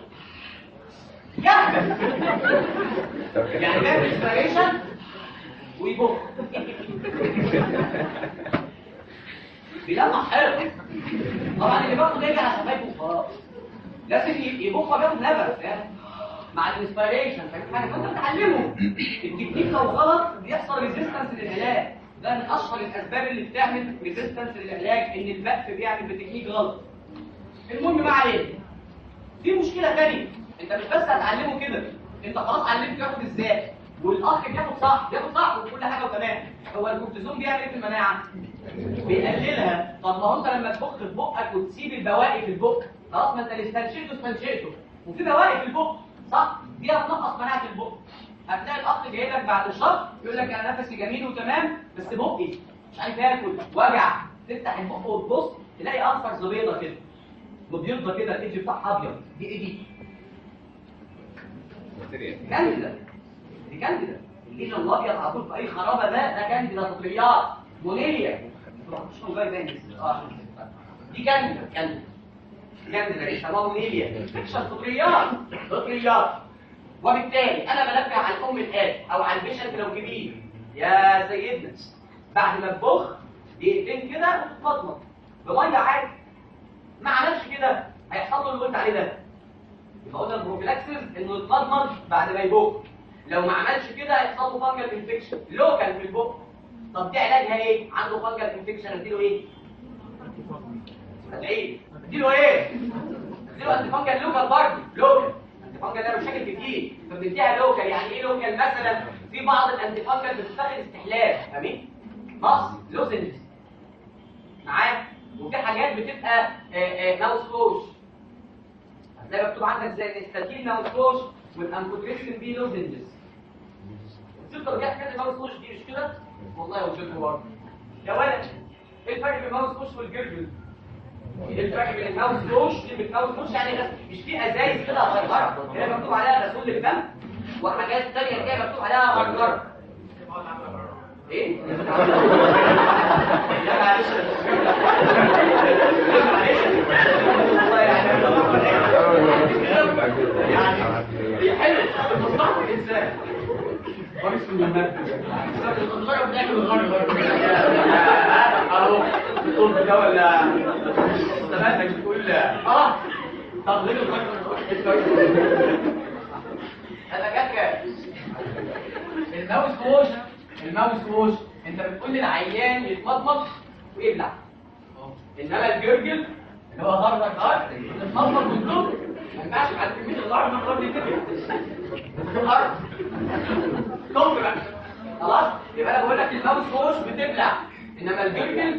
يهبل يعني بيعمل انسبيريشن ويبخ بيلمع حلو طبعا اللي باخد يجي على شفايفه وخلاص لازم يبخ وبياخد نفس فاهم مع الانسبيريشن فاهم حاجه فانت بتعلمه التكنيك لو غلط بيحصل ريزيستنس للعلاج ده من اشهر الاسباب اللي بتعمل ريزيستنس للعلاج ان البق بيعمل بتكنيك غلط المهم ما علينا في مشكله ثانيه انت مش بس هتعلمه كده انت خلاص علمته ياخد ازاي والاخ بياخد صح بياخد صح وكل حاجه وتمام هو الكورتيزون بيعمل ايه في المناعه بيقللها طب ما هو انت لما تبخ في بقك وتسيب البواقي في البق خلاص ما انت اللي استنشقته استنشقته وفي بواقي في البق صح دي هتنقص مناعه البق هتلاقي الاخ جاي لك بعد شهر يقول لك انا نفسي جميل وتمام بس بقي مش عارف اكل وجع تفتح البق وتبص تلاقي اصفر بيضه كده مبيضه كده الايدج بتاعها ابيض دي ايه دي كانديدا دي كانديدا الليجن الابيض على طول في اي خرابه ده ده كانديدا فطريات مونيليا مش موجود تاني اه دي كانديدا كانديدا كانديدا بيسموها مونيليا انفكشن فطريات فطريات وبالتالي انا بنبه على الام الاب او على البيشنت لو كبير يا سيدنا بعد ما تبخ دقيقتين كده وتتفضل بميه عادي ما عملش كده هيحصل له اللي قلت عليه ده يبقى قلنا البروفيلاكسيس انه يتمضمض بعد ما يبق لو ما عملش كده هيحصل له فانجل انفكشن لوكال في البق طب دي علاجها ايه عنده فانجل انفكشن اديله ايه ادعيه اديله ايه اديله انتي فانجل لوكال برضه لوكال انتي فانجل ده مشاكل كتير فبنديها لوكال يعني ايه لوكال مثلا في بعض الانتي فانجل بتستخدم استحلال فاهمين مص لوزنز معايا وفي حاجات بتبقى ماوس كوش زي مكتوب عندك زي الاستاتين ماوس كوش والانكوتريسين بي لوزنجز تقدر جت كده ماوس كوش دي مش كده والله قلت لكم برضه يا ولد ايه الفرق بين الماوس كوش والجرجل ايه الفرق بين الماوس كوش كلمه ماوس كوش يعني غس- مش في ازايز كده صغيره كده مكتوب عليها غسول للفم وحاجات ثانيه كده مكتوب عليها غرغره ايه لا معلش لا معلش والله يعني هي حلوه مصلحه الانسان ورث من المادة الغرب بنعمل الغرب اهو الطب ده ولا استفادك بتقول اه طب غير الغرب انا جاك الماوس موش الماوس موش انت بتقول للعيان يتمضمض ويبلع انما الجرجل اللي هو غرضك اه يتمضمض ويطلب ما ينفعش على كميه الغرب من الغرب دي كده الارض طب بقى خلاص يبقى انا بقول لك الماوس موش بتبلع انما الجرجل ب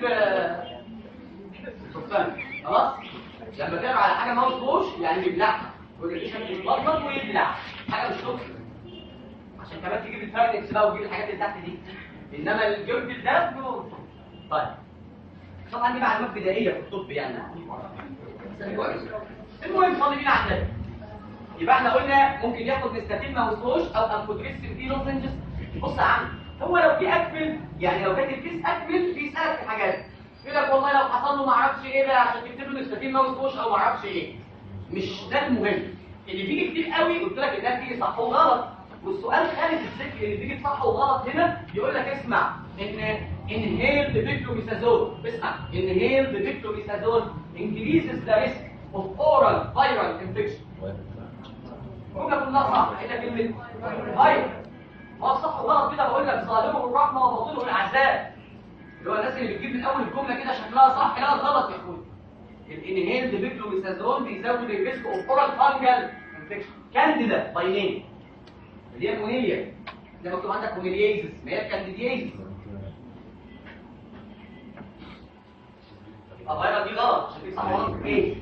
بتفهم. خلاص لما تقرا على حاجه ماوس موش يعني بيبلعها والريشه بتتمضمض ويبلع حاجه مش توكسيك عشان كمان تجيب الفاينكس بقى وتجيب الحاجات اللي تحت دي انما الجرد ده بيبقى طيب طبعا دي معلومات بدائيه في الطب يعني المهم صلي بينا على النبي يبقى احنا قلنا ممكن ياخد نستاتين ما وصلوش او انفودريكسين في لوزنجز بص يا عم هو لو في اكمل يعني لو كان الكيس اكمل بيسالك في حاجات يقول لك والله لو حصل له ما اعرفش ايه بقى عشان تكتب له نستاتين ما وصلوش او ما اعرفش ايه مش ده المهم اللي بيجي كتير قوي قلت لك الناس بيجي صح وغلط والسؤال خارج الذكر اللي بيجي صح وغلط هنا يقول لك اسمع ان inhaled viclomycazole اسمع inhaled viclomycazole increases the risk of oral viral infection جملة كلها صح الا كلمة فايروس ما هو صح وغلط كده بقول لك ظالمه الرحمة وباطله العذاب اللي هو الناس اللي بتجيب من اول الجمله كده شكلها صح لا غلط يا اخويا الانهيلد بيكلوميثازون بيزود الريسك اوف اورال فانجل انفكشن كانديدا باي نيم اللي هي كونيليا زي ما مكتوب عندك كونيليازيس ما هي كانديديازيس يبقى الفيروس دي غلط عشان في صح غلط في ايه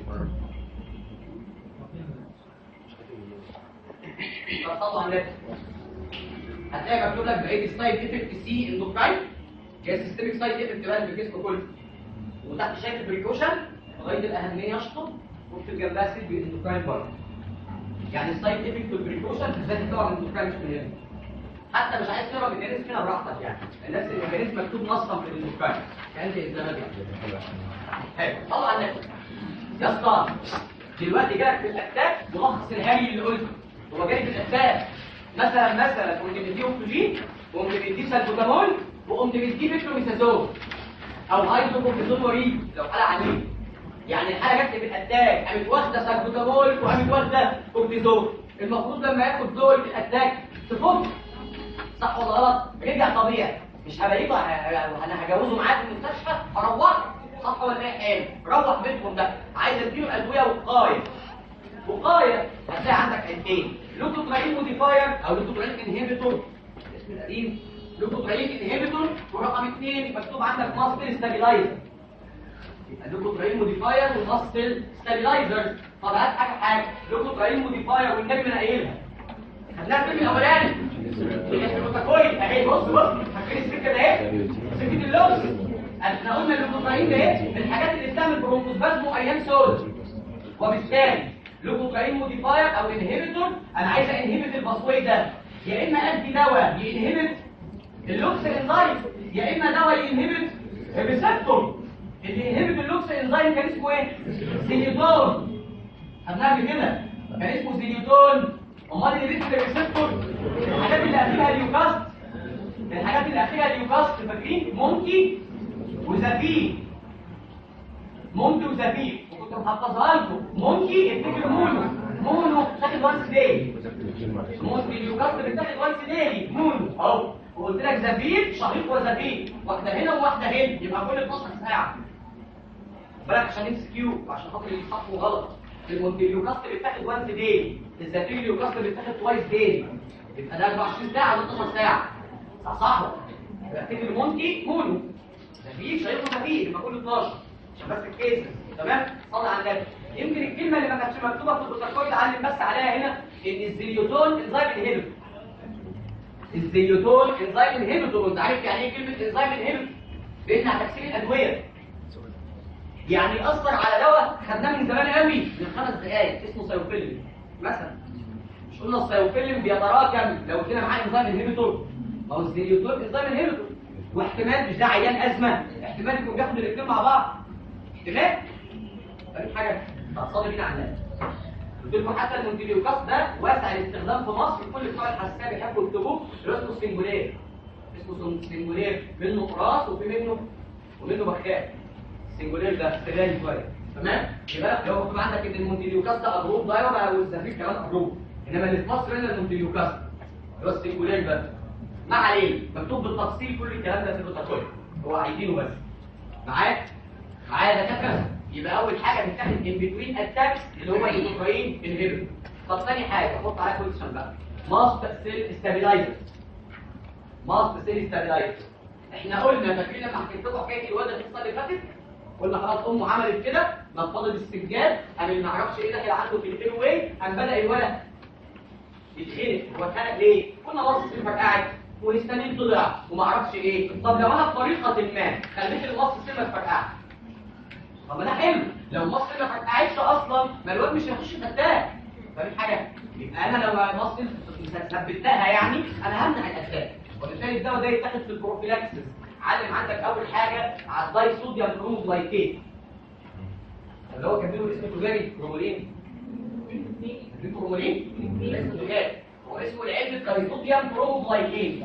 طب صلوا على النبي هتلاقي مكتوب لك بقيه السايد افكت سي اندوكراين هي السيستميك سايد افكت بقى اللي في الجسم كله وتحت شايف البريكوشن لغايه الاهميه يشطب واكتب جنبها سيل بالاندوكراين برضه يعني السايد افكت والبريكوشن بالذات طبعا الاندوكراين مش مهم حتى مش عايز تقرا الميكانيزم فينا براحتك يعني نفس الميكانيزم مكتوب نصا في الاندوكراين كان زي الزمان حلو طلع على النبي يا اسطى دلوقتي جالك في الاتاك ملخص الهري اللي قلته هو جاي في الاتاك مثلا مثلا قمت مديه اكسجين وقمت مديه سلبوتامول وقمت مديه فيتروميثازون او هيدروكورتيزون وريد لو حاله عنيف يعني الحاله جت في الاتاك قامت واخده سلبوتامول وقامت واخده كورتيزون المفروض لما ياخد دول في الاتاك تفك صح ولا غلط رجع طبيعي مش هبيته انا هجوزه معاك في المستشفى هروحه صح ولا ايه حلو روح بيتكم ده عايز اديله ادويه وقايه وقايه هتلاقي عندك عينتين لوكوتراين موديفاير او لوكوتراين انهبيتور اسم القديم لوكوتراين انهبيتور ورقم اثنين مكتوب عندك ماستر ستابيلايزر يبقى لوكوتراين موديفاير وماستر ستابيلايزر طب هات حاجه حاجه لوكوتراين موديفاير والنبي انا قايلها خدناها الفيلم الاولاني هي البروتوكول اهي بص بص فاكرين السكه ده ايه سكه اللوز احنا قلنا اللوكوتراين ده ايه من الحاجات اللي بتعمل برونكوسبازمو ايام سود وبالتالي لوكوتراين موديفاير او انهبيتور انا عايز انهبت الباسوي ده يا اما ادي دواء ينهبت اللوكس انزايم يا اما دواء ينهبت الريسبتور اللي ينهبت اللوكس انزايم كان اسمه ايه زينيوتون خدناها قبل كده كان اسمه زينيوتون امال اللي بيدي الريسبتور الحاجات اللي قبلها اليوكاست الحاجات اللي قبلها اليوكاست فاكرين مونكي وزفير مونكي وزفير وكنت محفظها لكم مونكي افتكر مونو مونو تاخد وانس داي مونكي اليوكاست بتاخد وانس داي مونو اهو وقلت لك زفير شهيق وزفير واحده هنا وواحده هنا يبقى كل 12 ساعه بالك عشان ام كيو وعشان خاطر اللي صح وغلط المونتيليوكاست بتاخد وانس داي الزفير اليوكاست بتاخد توايس داي يبقى ده 24 ساعه ولا 12 ساعه صح صح يبقى افتكر مونتي مونو زفير شهيق وزفير يبقى كل 12 عشان بس الكيس تمام صلي على النبي يمكن الكلمه اللي ما كانتش مكتوبه في البروتوكول علم بس عليها هنا ان الزيليوتون انزيم انهبيتور الزيليوتون انزيم انهبيتور انت عارف يعني ايه كلمه انزيم انهبيتور بيمنع تكسير الادويه يعني ياثر على دواء خدناه من زمان قوي من خمس دقائق اسمه سايوفيلم مثلا مش قلنا السايوفيلم بيتراكم لو قلنا معاه انزيم انهبيتور ما هو الزيليوتون انزيم انهبيتور واحتمال مش ده عيان ازمه احتمال يكون بياخد الاثنين مع بعض احتمال فدي حاجه تحصل بينا على قلت لكم حتى المونتيليوكاس ده واسع الاستخدام في مصر كل بتوع الحساسيه بيحبوا يكتبوه اللي هو اسمه سنجولير اسمه سنجولير منه قراص وفي منه ومنه بخاخ السنجولير ده استغلالي شويه تمام يبقى لو مكتوب عندك ان المونتيليوكاس ده اجروب ده يبقى والزفير كمان اجروب انما اللي في مصر هنا المونتيليوكاس اللي هو السنجولير ده ما عليه مكتوب بالتفصيل كل الكلام ده في البروتوكول هو عايزينه بس معاك معايا دكاتره يبقى اول حاجه بنتاخد ان بتوين اتاكس اللي هو الاوكراين انهبيتور طب ثاني حاجه حط عليها كويشن بقى ماست سيل ستابيلايزر ماست سيل ستابيلايزر احنا قلنا فاكرين لما حكيت لكم حكايه الواد القصه اللي فاتت قلنا خلاص امه عملت كده ما فضل السجاد قام اللي ما يعرفش ايه داخل عنده في الاير واي قام بدا الولد يتخنق هو اتخنق ليه؟ كنا مصر سيل فرقعت وهستامين طلع وما اعرفش ايه طب لو انا بطريقه ما خليت المصر سيل ما تفرقعش طب ما ده حلو لو مصر ما فرقعتش اصلا ما الواد مش هيخش فتاك فاهم حاجه يبقى انا لو مصر ثبتها يعني انا همنع الاتاك وبالتالي الدواء ده يتاخد في البروفيلاكسس علم عندك اول حاجه على الداي صوديوم كروموجلايكيت اللي هو كان له اسم تجاري كرومولين كان كرومولين اسم تجاري هو اسمه العلم الكاريزوديوم كروموجلايكيت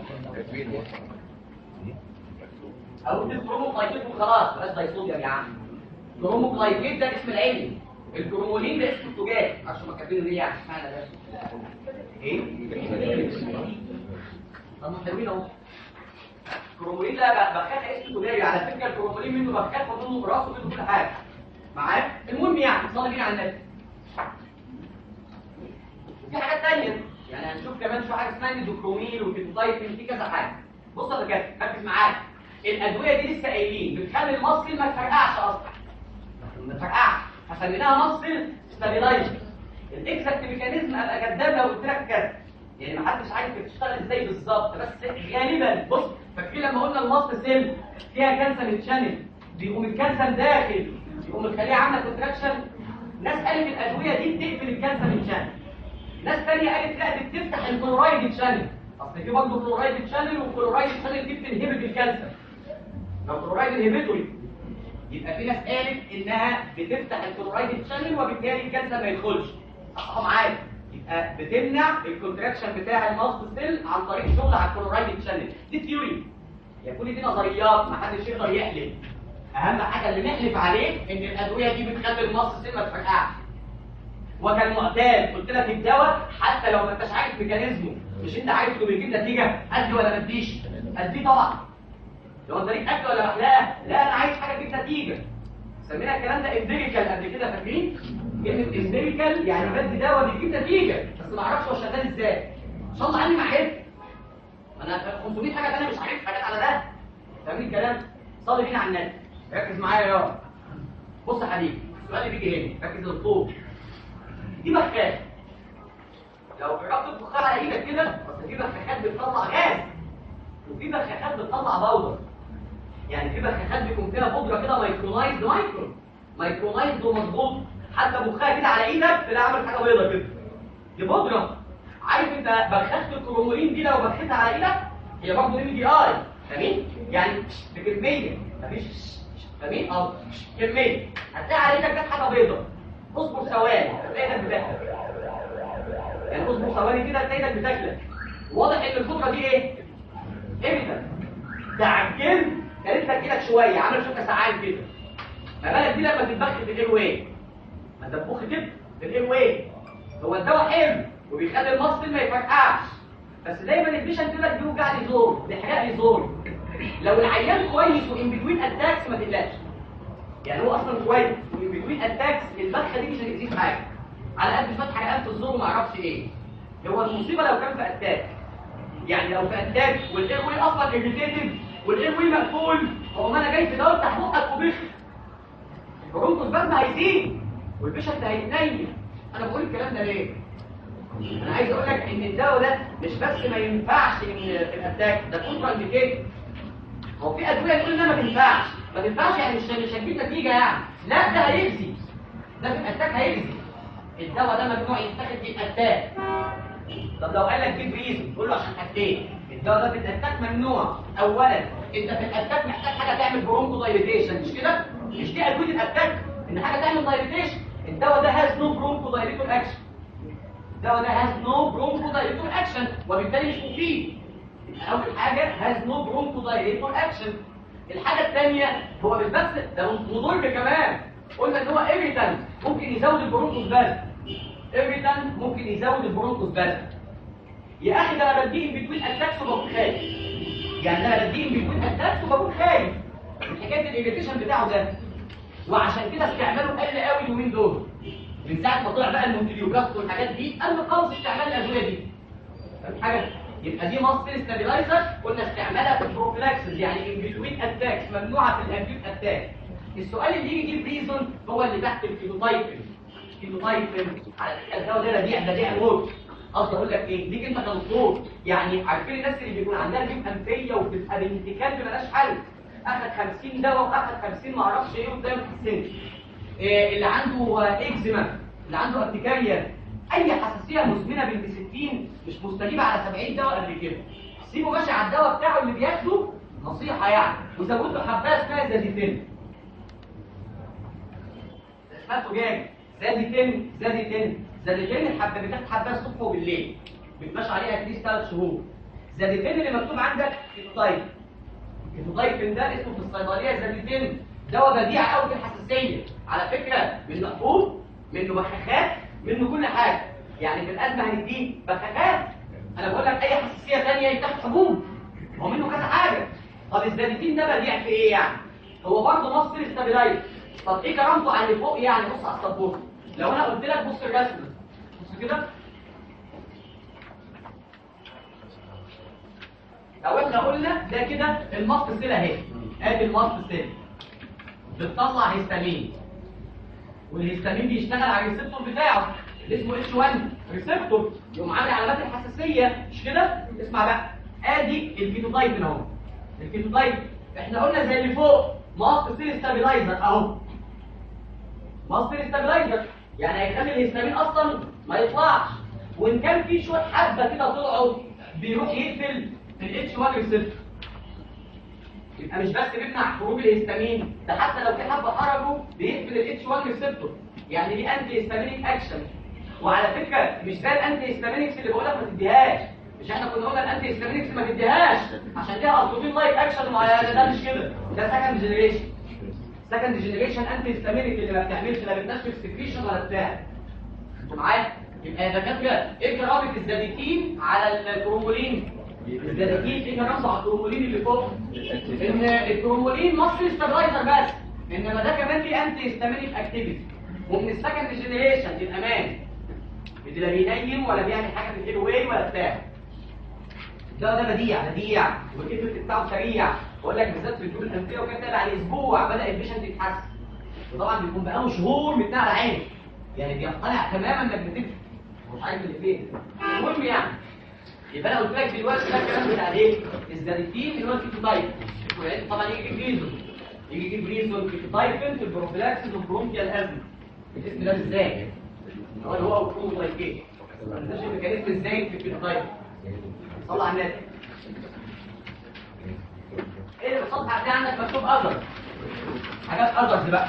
او تكتب كروموجلايكيت وخلاص بلاش داي صوديوم يا عم كروموجلايكيت ده اسم العلمي الكرومولين ده اسم التجاري عشان ما كاتبينه ليه يعني اشمعنى ده ايه طب ما حلوين اهو كرومولين ده بقى بخاخ اسمه تجاري على فكره الكرومولين منه بخاخ ومنه راس ومنه كل حاجه معايا المهم يعني صلي بينا على النبي في حاجات تانية يعني هنشوف كمان شو حاجه اسمها اندوكرومين وكيتوتايبين في كذا حاجه بص يا دكاتره ركز معايا الادويه دي لسه قايلين بتخلي المصل ما تفرقعش اصلا ما تفرقعش فسميناها مصل ستابيلايزر الاكزاكت ميكانيزم ابقى كداب لو قلت لك كذا يعني ما حدش عارف بتشتغل ازاي بالظبط بس غالبا بص فاكرين لما قلنا المصل سيل فيها كالسيوم تشانل بيقوم الكالسيوم داخل يقوم الخليه عامله كونتراكشن ناس قالت الادويه دي بتقفل الكالسيوم تشانل ناس تانية قالت لا دي بتفتح الكلورايد تشانل اصل في برضه كلورايد تشانل والكلورايد تشانل دي بتنهبط الكالسيوم لو كلورايد انهبيتوري يبقى في ناس قالت انها بتفتح الكلورايد تشانل وبالتالي الكالسيوم ما يدخلش صحوا معايا يبقى بتمنع الكونتراكشن بتاع الماست سيل عن طريق شغل على الكلورايد تشانل دي ثيوري يا كل دي نظريات ما حدش يقدر يحلف اهم حاجه اللي نحلف عليه ان الادويه دي بتخلي الماست سيل ما تفرقعش وكان معتاد قلت لك الدواء حتى لو ما انتش عارف ميكانيزمه مش انت عارف انه بيجيب نتيجه ادي ولا ما اديش ادي طبعا لو انت ليك اكل ولا محلاه لا انا عايز حاجه تجيب نتيجه سمينا الكلام ده امبيريكال قبل كده فاكرين كلمه امبيريكال يعني بدي دواء بيجيب نتيجه بس ما اعرفش هو شغال ازاي ان شاء الله عني ما عرفت انا 500 حاجه ثانيه مش عارف حاجات على ده فاهمين الكلام صلي بينا على النبي ركز معايا يا بص يا حبيبي السؤال اللي بيجي هنا ركز للطول دي بخاخ لو جربت تبخها على ايدك كده اصل في بخاخات بتطلع غاز وفي بخاخات بتطلع بودر يعني في بخاخات بيكون فيها بودره كده مايكرونايزد مايكرو مايكرونايزد ومظبوط حتى بخها كده على ايدك تلاقي عامل حاجه بيضه كده دي بودره عارف انت بخاخه الكرومولين دي لو بخيتها على ايدك هي برضه ام دي اي فاهمين يعني بكميه مفيش فاهمين اه كميه هتلاقي على ايدك جت حاجه بيضه اصبر ثواني هتلاقي ايدك بتاكلك يعني اصبر ثواني كده هتلاقي ايدك بتاكلك واضح ان الفتره دي ايه امتى تعجلت كانت لك ايدك شويه عامل شوكه ساعات كده ما بالك دي لما تتبخ في الاير واي ما انت تبخ كده في الاير واي هو الدواء حلو وبيخلي المصل ما يفرقعش بس دايما البيشنت يقول لك بيوجع لي زور بيحرق لي زور لو العيان كويس وان بتوين اتاكس ما تقلقش يعني هو اصلا كويس وان بتوين اتاكس البخه دي مش هتأذيه في حاجه على قد شويه حرقان في الزور وما اعرفش ايه هو المصيبه لو كان في اتاك يعني لو في اتاك والاير واي اصلا اريتيتد والاير واي مقفول هو ما انا جاي في دواء افتح بقك وبخ البرونكوس بس هيزيد والبيشنت هيتنيم انا بقول الكلام ده ليه انا عايز اقول لك ان الدواء ده مش بس ما ينفعش إن في الاتاك ده كونترا انديكيت هو في ادويه تقول انها ما تنفعش ما تنفعش يعني مش مش هتجيب نتيجه يعني لا ده هيجزي ده في الاتاك هيجزي الدواء ده ممنوع يتاخد في الاتاك طب لو قال لك جيب ريزن قول له عشان حاجتين الدواء ده في الاتاك ممنوع اولا انت في الاتاك محتاج حاجه تعمل برونكو دايليتيشن مش كده مش دي ادويه الاتاك ان حاجه تعمل دايليتيشن الدواء ده هاز نو برونكو دايليتور اكشن الدواء ده هاز نو برونكو دايليتور اكشن وبالتالي مش مفيد اول حاجه هاز نو برونكو دايليتور اكشن الحاجه الثانيه هو مش بس ده مضر كمان قلنا ان هو ايريتان ممكن يزود البرونكوس بس ايريتان ممكن يزود البرونكوس بس يا اخي ده انا بديه بتوين اتاكس وبكون خايف يعني انا بديه بتوين اتاكس وبكون خايف من حكايه الايريتيشن بتاعه ده وعشان كده استعماله قل قوي اليومين دول من ساعه ما طلع بقى المونتليوجاست والحاجات دي قل خالص استعمال الادويه دي فاهم حاجه يبقى دي ماستر ستابيلايزر قلنا استعمالها في البروفلاكسز يعني ان بتوين اتاكس ممنوعه في الاكيوت اتاك السؤال اللي يجي يجيب ريزون هو اللي تحت الفينوتايبن الفينوتايبن على فكره الدواء ده بديع بديع موت قصدي اقول لك ايه دي كلمه كدكتور يعني عارفين الناس اللي بيكون عندها جيب انفيه وبتبقى بنت كلب مالهاش حل اخد 50 دواء واخد 50 ما اعرفش ايه وزي ما تحسنش إيه اللي عنده اكزيما اللي عنده ارتكاريا اي حساسيه مزمنه بنت 60 مش مستجيبه على 70 دواء قبل كده سيبه ماشي على الدواء بتاعه اللي بياخده نصيحه يعني وزود له حبايه اسمها زاديتين اسمها زجاج زاديتين زاديتين زاديتين الحبه بتاخد حبايه الصبح وبالليل بتمشي عليها اتليست 3 شهور زاديتين اللي مكتوب عندك كيتوتايب الكيتوتايب ده اسمه في الصيدليه زاديتين دواء بديع قوي في الحساسيه على فكره منه حبوب منه بخاخات منه كل حاجه يعني في الازمه هنديه بخاخات انا بقول لك اي حساسيه ثانيه يتاخد حبوب هو منه كذا حاجه طب الزانيتين ده بديع في ايه يعني هو برضه مصدر ستابلايز طب ايه كرامته على اللي فوق يعني بص على السبورت لو انا قلت لك بص الرسم ده. بص كده لو احنا قلنا ده كده المصل سيل اهي ادي المصل سيل بتطلع هيستامين والهيستامين بيشتغل على الريسبتور بتاعه اللي اسمه اتش 1 ريسبتور يقوم عامل علامات الحساسيه مش كده اسمع بقى ادي الكيتوتايب اهو الكيتوتايب احنا قلنا زي اللي فوق ماست سيل ستابلايزر اهو ماست سيل ستابلايزر يعني هيخلي الهيستامين اصلا ما يطلعش وان كان في شويه حبه كده طلعوا بيروح يقفل الاتش 1 ريسبتور يبقى مش بس بيمنع خروج الهستامين ده حتى لو في حبه خرجوا بيقفل الاتش 1 ريسبتور يعني دي انتي هستامينيك اكشن وعلى فكره مش زي الانتي هستامينيكس اللي بقول لك ما تديهاش مش احنا كنا قلنا الانتي هستامينيكس ما تديهاش عشان ليها ارتوبين لايك اكشن معينه ده مش كده ده سكند جنريشن سكند جنريشن انتي هستامينيك اللي ما بتعملش لا بتنشف سكريشن ولا بتاع انتوا معايا يبقى اذا كان كده ايه كرامه الزاديتين على الكرومولين الزاديتين ايه كرامته على الكرومولين اللي فوق ان الكرومولين مصري ستابلايزر بس انما ده كمان ليه انتي هيستامينيك اكتيفيتي ومن السكند جنريشن للامان لا بينيم ولا بيعمل حاجه في الهيل واي ولا بتاع ده ده بديع بديع والكتف بتاعه سريع بقول لك بالذات في الجول الانفيه وكان تابع على اسبوع بدا البيشنت يتحسن وطبعا بيكون بقاله شهور متنقل على عينه يعني بيقتنع تماما انك بتكتب مش عارف اللي فين المهم يعني يبقى انا قلت لك دلوقتي ده الكلام بتاع ايه الزاديتين اللي هو الكيتوتايب طبعا يجي يجيب ريزون يجي يجيب ريزون كيتوتايبن في البروفيلاكسيس والبرونكيال ازمه الاسم ده ازاي هو هو او كرو لايك ايه ما انتش الميكانيزم ازاي في الكيتوتايب صلى على النبي ايه اللي السطح هتلاقي عندك مكتوب اذر حاجات اذرز بقى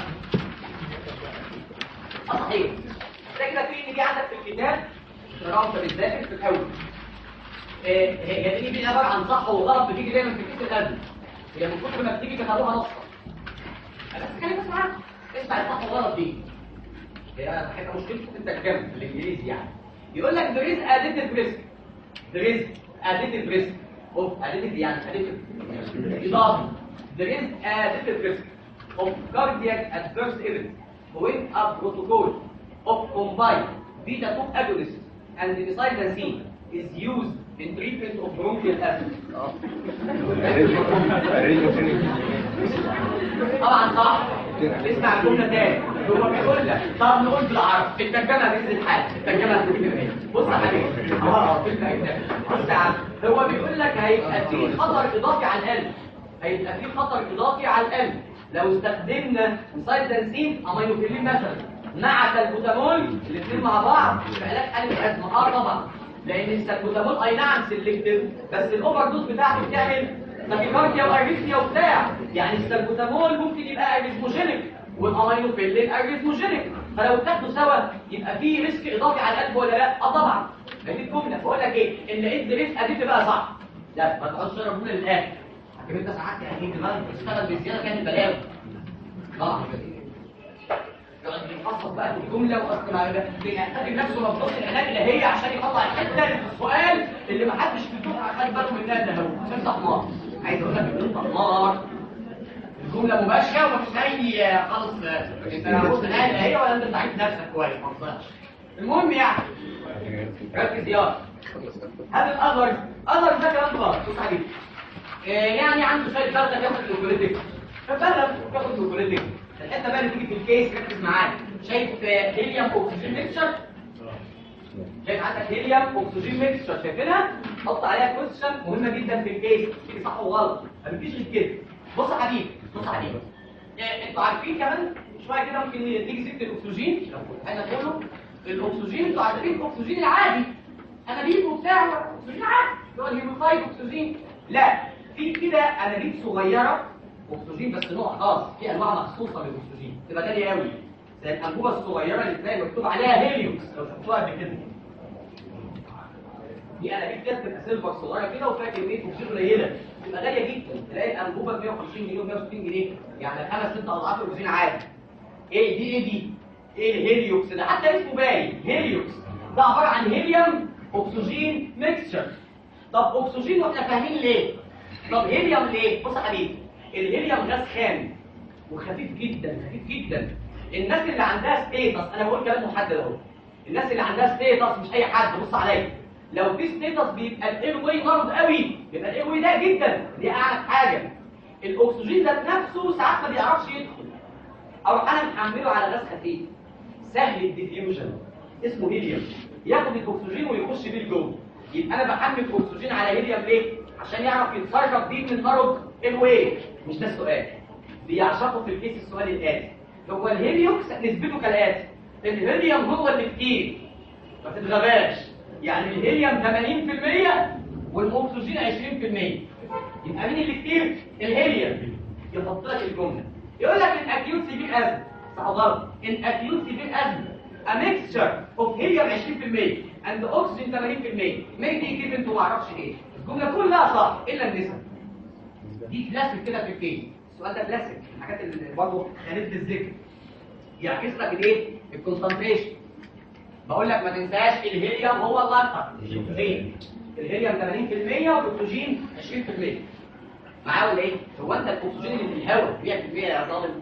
اه صحيح ده كده في ان دي عندك في الكتاب تقراهم بالذات في الاول هي دي دي عباره عن صح وغلط بتيجي دايما في كيس الازمه هي من كتر ما بتيجي كتبوها نصا بس كان اسمع اسمع الصح والغلط دي هي هتبقى مشكلته في الترجمه بالانجليزي يعني يقول لك there is additive risk there is additive risk of additive يعني additive إضافي there is additive risk of cardiac adverse events when a protocol of combined beta 2 agonist and methylbenzene is used in treatment of bronchial asthma. طبعا صح اسمع الجمله تاني هو بيقول لك طب نقول بالعربي الترجمه هتنزل حاجه الترجمه هتنزل ايه بص يا حبيبي اه فكره اجنبي بص يا عم هو بيقول لك هيبقى في خطر اضافي على القلب هيبقى في خطر اضافي على القلب لو استخدمنا مسايدنسين امينوفيلين مثلا مع البوتامول الاثنين مع بعض في علاج حاله الازمه اه طبعا لان السلبوتامول اي نعم سيلكتيف بس الاوفر دوز بتاعته بتعمل تاكيكارديا واريثميا وبتاع يعني السلبوتامول ممكن يبقى اريثموجينيك والامينوفيلين اريثموجينيك فلو اتاخدوا سوا يبقى في ريسك اضافي على القلب ولا لا اه طبعا هذه الجمله بقول لك ايه ان لقيت ريسك ادي بقى صح لا ما تقعدش تشرب من للاخر لكن انت ساعات يعني دماغك بتشتغل بزياده كانت بلاوي اه يقعد يتخصص بقى في الجمله واصل بيعتبر نفسه مبسوط العلاج الالهيه عشان يطلع الحته اللي في السؤال اللي ما حدش في الدفعه خد باله منها ده هو عشان طحنار عايز اقول لك ان طحنار الجمله مباشره ومفيش اي خالص انت لا بص العلاج الالهيه ولا انت بتعرف نفسك كويس ما تنصحش المهم يعني ركز يا هذا الاذر اذر ده كلام غلط بص حبيبي يعني عنده شويه بلده بياخد الكوليتيك فبلد بياخد الكوليتيك الحته بقى اللي تيجي في الكيس ركز معايا شايف هيليوم اكسجين ميكشر شايف عندك هيليوم اكسجين ميكشر شايفينها حط عليها كويشن مهمه جدا في الكيس تيجي صح وغلط ما فيش غير كده بص يا حبيبي بص يا حبيبي إيه، انتوا عارفين كمان شويه كده ممكن تيجي سكه الاكسجين لو احنا كله الاكسجين انتوا عارفين الاكسجين العادي انابيب وبتاع اكسجين عادي اللي هو الهيموفايد اكسجين لا في كده انابيب صغيره اكسجين بس نوع خاص في انواع مخصوصه للاكسجين تبقى غاليه قوي زي الانبوبه الصغيره اللي تلاقي مكتوب عليها هيليوم لو شفتوها قبل كده دي انابيب كده بتبقى سيلفر صغيره كده وفيها كميه اكسجين قليله تبقى غاليه جدا تلاقي الانبوبه ب 150 جنيه و 160 جنيه يعني خمس ست اضعاف الاكسجين عادي ايه دي ايه دي ايه الهيليوكس ده حتى اسمه باين هيليوكس ده عباره عن هيليوم اكسجين ميكستشر طب اكسجين واحنا فاهمين ليه طب هيليوم ليه بص يا حبيبي الهيليوم غاز خام وخفيف جدا خفيف جدا الناس اللي عندها ستيتس انا بقول كلام محدد اهو الناس اللي عندها ستيتس مش اي حد بص عليا لو في ستيتس بيبقى الاير واي مرض قوي بيبقى الاير واي ده جدا دي اعلى حاجه الاكسجين ذات نفسه ساعات ما بيعرفش يدخل اروح انا محمله على غاز خفيف سهل الديفيوجن اسمه هيليوم ياخد الاكسجين ويخش بيه لجوه يبقى انا بحمل الاكسجين على هيليوم ليه عشان يعرف يتصرف بيه من مرض الواي مش ده السؤال بيعشقوا في الكيس السؤال الاتي هو الهيليوم نسبته كالاتي الهيليوم هو اللي كتير ما تتغباش يعني الهيليوم 80% والاكسجين 20% يبقى مين اللي كتير الهيليوم يحط لك الجمله يقول لك الاكيوت سيفير ازمه صح غلط الاكيوت سيفير ازمه a mixture of helium 20% and oxygen 80% may be given to معرفش ايه الجمله كلها صح الا النسب دي كلاسيك كده في الكيس السؤال ده كلاسيك الحاجات اللي برضه خانت الذكر يعكس لك الايه الكونسنتريشن بقول لك ما تنساش الهيليوم هو الاكثر الاكسجين الهيليوم 80% والاكسجين 20% معاه ولا ايه هو انت الاكسجين اللي في الهواء 100% يا ظالم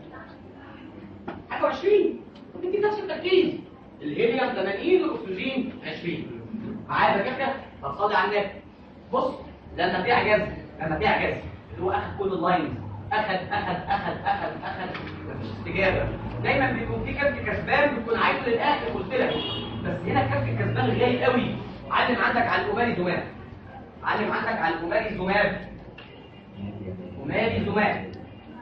حاجه 20 ودي نفس التركيز الهيليوم 80 والاكسجين 20 معايا يا كده طب صلي على النبي بص لما في اعجاز لما في اعجاز اللي هو اخد كل اللاينز اخد اخد اخد اخد اخد مفيش استجابه دايما بيكون في كارت كسبان بيكون عايزه للاخر قلت لك بس هنا كارت الكسبان غالي قوي علم عندك على الاومالي زماب علم عندك على الاومالي زماب اومالي زماب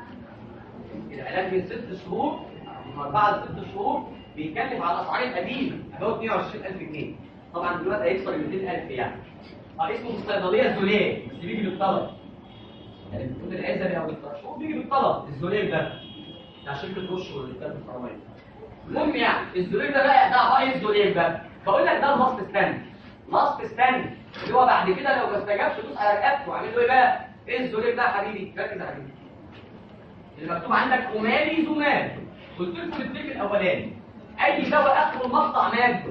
العلاج من ست شهور من اربعه لست شهور بيتكلف على الاسعار القديمه اللي هو 22000 جنيه طبعا دلوقتي هيكسر ال 200000 يعني اه اسمه في الصيدليه زوليه بس بيجي بالطلب يعني بتكون العزبي او الطرشور بيجي بالطلب الزوليه ده بتاع شركه رش والكتاب الحراميه المهم يعني الزوليه ده بقى ده بقى ايه الزوليه ده بقول لك ده اللاست ستاند لاست ستاند اللي هو بعد كده لو ما استجابش دوس على رقبته وعامل له ايه بقى ايه الزوليه ده يا حبيبي ركز يا حبيبي اللي مكتوب عندك أمالي زماب قلت لكم الترم الأولاني أي دواء آخر المقطع ماد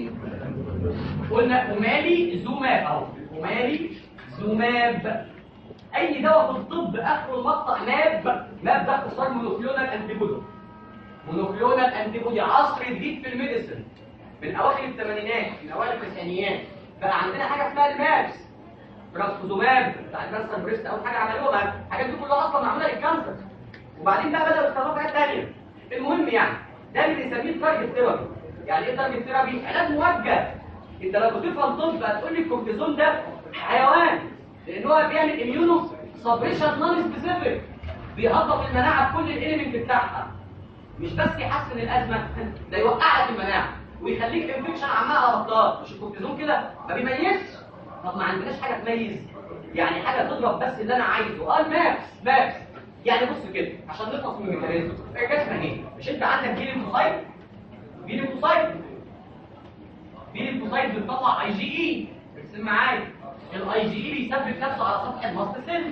قلنا أمالي زماب أهو أمالي زماب أي دواء في الطب آخر المقطع ماب ماب ده اختصار مونوكلونال أنتيبودي مونوكلونال أنتيبودي عصر جديد في الميديسن من أواخر الثمانينات من أوائل التسعينيات بقى عندنا حاجة اسمها المابس ترانسفوزوماب بتاع الكانسر بريست أول حاجة عملوها الحاجات دي كلها أصلا معمولة للكانسر وبعدين بقى بدأوا يستخدموا حاجات تانية المهم يعني ده اللي بنسميه تارجت ثيرابي يعني ايه تارجت ثيرابي علاج موجه انت لو بتفهم طب هتقول لي الكورتيزون ده حيوان لان هو بيعمل اميونو سبريشن نون سبيسيفيك بيهبط المناعه بكل الاليمنت بتاعها مش بس يحسن الازمه ده يوقع لك المناعه ويخليك انفكشن عمال على بطال مش الكورتيزون كده ما بيميزش طب ما عندناش حاجه تميز يعني حاجه تضرب بس اللي انا عايزه اه مابس مابس يعني بص كده عشان نخلص من الميكانيزم الجسم اهي مش انت عندك جيل الفوسايت جيل الفوسايت جيل الفوسايت بتطلع اي جي اي ارسم معايا الاي جي اي بيثبت نفسه على سطح المصل سيل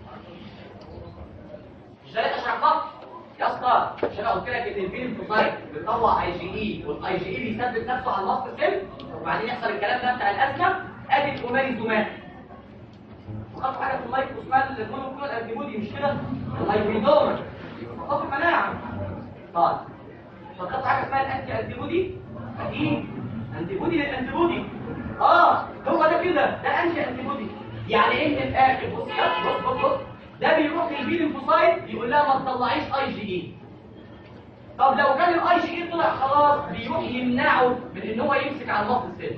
مش ده اللي اشرحها يا اسطى مش انا قلت لك ان الجيل الفوسايت بيطلع اي جي اي والاي جي اي بيثبت نفسه على المصل سيل وبعدين يحصل الكلام ده بتاع الازمه ادي الاومالي زومان خدت حاجه في المايكرو اسمها المونوكلونال انتيبودي مش كده الهايبريدومر خط المناعه طيب فخدت حاجه اسمها الانتي انتيبودي اكيد انتيبودي للانتيبودي اه هو ده كده ده انتي انتيبودي يعني ايه من الاخر بص بص بص بص ده بيروح للبي ليمفوسايت يقول لها ما تطلعيش اي جي اي طب لو كان الاي جي اي طلع خلاص بيروح يمنعه من ان هو يمسك على المصل سيل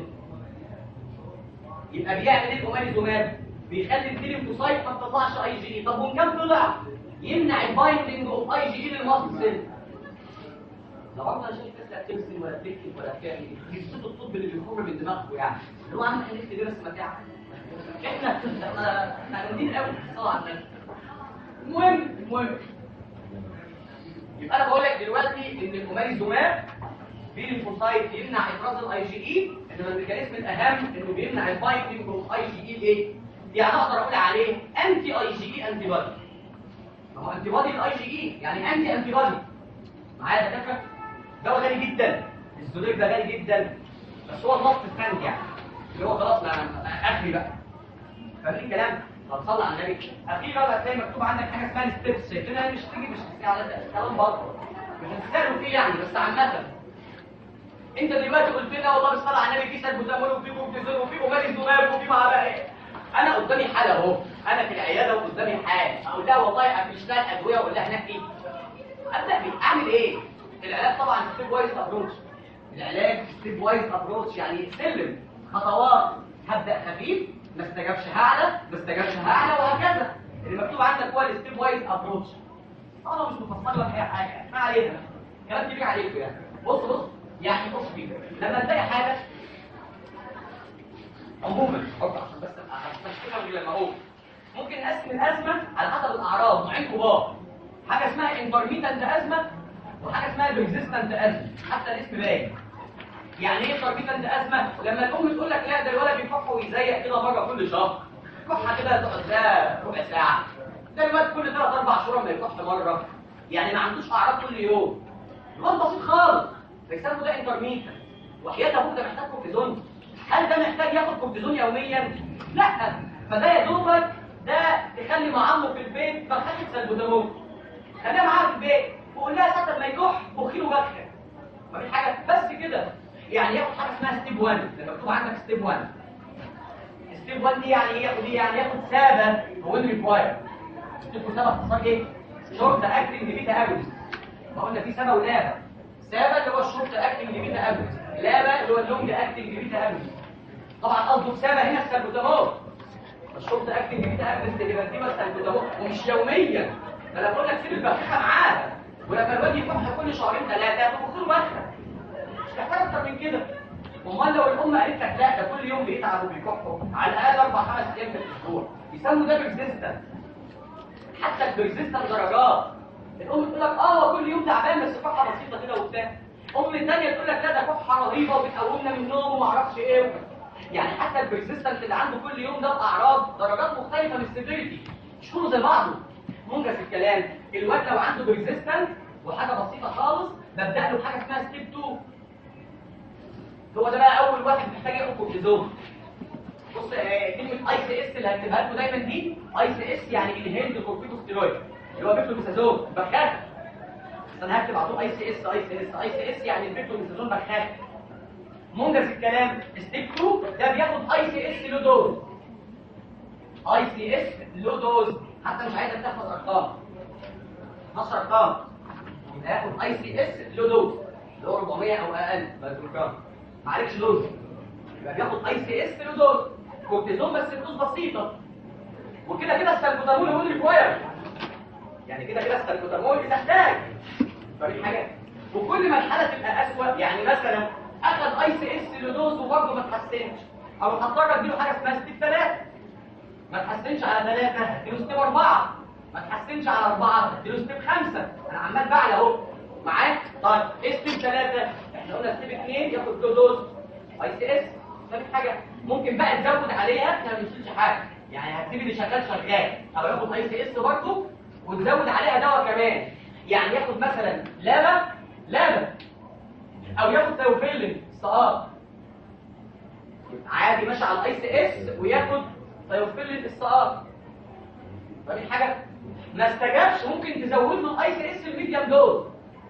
يبقى بيعمل ايه الاوماليزوماب بيخلي التيليمفوسايت ما تطلعش اي جي اي طب وان كان طلع يمنع البايندنج اوف اي جي اي للمصل سيل لو عمرنا شايف بس لا ترسم ولا تكتب ولا تعمل دي صوت الطب اللي بيخر من دماغه يعني اللي هو عامل حاجات كده بس متاع احنا احنا احنا جامدين قوي صلاه على النبي المهم المهم يبقى انا بقول لك دلوقتي ان الاوماليزوماب بيليمفوسايت يمنع افراز الاي جي اي انما الميكانيزم الاهم انه بيمنع البايندنج اوف اي جي اي ايه يعني اقدر اقول عليه انتي اي جي اي انتي بادي ما هو انتي بادي الاي جي اي يعني انتي انتي بادي معايا يا دكاتره دواء غالي جدا الزوليك ده غالي جدا بس هو النص الثاني يعني اللي هو خلاص ما اخري بقى فاهمين الكلام طب صلى على النبي اخيرا هتلاقي مكتوب عندك حاجه اسمها الستبس شايفينها مش تيجي مش على كلام بره مش هتستاهلوا فيه يعني بس عامه انت دلوقتي قلت لنا والله بالصلاه على النبي في سلبوتامول وفي كورتيزون وفي اوماليزوماب وفي معلقه انا قدامي حاله اهو انا في العياده وقدامي حاله اقول لها والله افرش لها الادويه واقول لها هناك ايه ابدا بيه اعمل ايه العلاج طبعا ستيب وايز ابروتش العلاج ستيب وايز ابروتش يعني سلم خطوات هبدا خفيف ما استجابش هعلى ما استجابش هعلى وهكذا اللي مكتوب عندك هو الستيب وايز ابروتش انا مش مفصل لك اي حاجه ما علينا كلام كبير عليكم يعني بص بص يعني بص فيه لما تلاقي حاجه عموما حط عشان بس عشان كده لما اقول ممكن نقسم الازمه على حسب الاعراض نوعين كبار حاجه اسمها انترميتنت ازمه وحاجه اسمها ريزيستنت ازمه حتى الاسم باين يعني ايه انترميتنت ازمه لما الام تقول لك لا ده الولد بيكح ويزيق كده مره كل شهر كحه كده تقعد ده ربع ساعه ده الولد كل ثلاث اربع شهور ما يكح مره يعني ما عندوش اعراض كل يوم الواد بسيط خالص فيسموا ده انترميتنت وحياة ابوك ده محتاج كورتيزون هل ده محتاج ياخد كورتيزون يوميا لا فده يا دوبك ده تخلي مع عمه في البيت بخاخد سلبوتامول خليها معاها في البيت وقول لها ساعه ما يكح مخيله بخه مفيش حاجه بس كده يعني ياخد حاجه اسمها ستيب 1 لما مكتوب عندك ستيب 1 ستيب 1 دي يعني ايه ياخد ايه يعني ياخد سابه هو اللي ريكواير ستيب سابه اختصار ايه شورت اكتنج بيتا اجونست ما قلنا في سابه ولابه سابه اللي هو الشورت اكتنج بيتا اجونست لابه اللي هو اللونج اكتنج بيتا اجونست طبعا قصده بسابه هنا السلبوتامول الشورت اكتنج بيتا اجونست اللي بديه السلبوتامول ومش يوميا ده انا بقول لك سيب البخاخه معاها ولما الواد يكح كل شهرين ثلاثه تبخ بخه مش محتاج اكتر من كده امال لو الام قالت لك لا ده كل يوم بيتعب وبيكحوا على الاقل اربع خمس ايام في الاسبوع يسموا ده بريزيستنت حتى البريزيستنت درجات الام تقول لك اه هو كل يوم تعبان بس كحه بسيطه كده وبتاع ام الثانيه تقول لك لا ده كحه رهيبه وبتقومنا من النوم وما اعرفش ايه يعني حتى البريزيستنت اللي عنده كل يوم ده باعراض درجات مختلفه من السيفيريتي مش كله زي بعضه منجز الكلام الواد لو عنده بريزيستنت وحاجه بسيطه خالص ببدا له بحاجه اسمها ستيب 2 هو ده بقى اول واحد محتاج ياخد كورتيزون بص آه، كلمه اي سي اس اللي هكتبها لكم دايما دي اي سي اس يعني الهيلد كورتيكوستيرويد اللي هو بيكلوميثازون بخاخ بس انا هكتب على طول اي سي اس اي سي اس اي سي اس يعني البيكلوميثازون بخاخ منجز الكلام ستيب 2 ده بياخد اي سي اس لو دوز اي سي اس لو دوز حتى مش عايزك تحفظ ارقام 12 ارقام يبقى ياخد اي سي اس لو دوز اللي هو 400 او اقل مايكروجرام معلش دوز يبقى بياخد اي سي اس له دوز كورتيزون بس بدوز بسيطه وكده كده السلبوتامول هو ريكواير يعني كده كده السلبوتامول بتحتاج فدي حاجه وكل ما الحاله تبقى اسوء يعني مثلا اخذ اي سي اس له دوز وبرضه ما اتحسنش او هضطر اديله حاجه اسمها ستيب 3 ما اتحسنش على 3 اديله ستيب 4 ما اتحسنش على 4 اديله ستيب 5 انا عمال بعلى اهو معاك طيب ايه ستيب 3 احنا قلنا ستيب 2 ياخد له دوز اي سي اس ثالث حاجه ممكن بقى تزود عليها احنا ما بنشيلش حاجه يعني هتسيب اللي شغال شغال او ياخد اي سي اس برضه وتزود عليها دواء كمان يعني ياخد مثلا لابا لابا او ياخد ثيوفيلين سقاط عادي ماشي على الاي سي اس وياخد ثيوفيلين السقاط فاهمين حاجه ما استجابش ممكن تزود له الاي سي اس الميديم دوز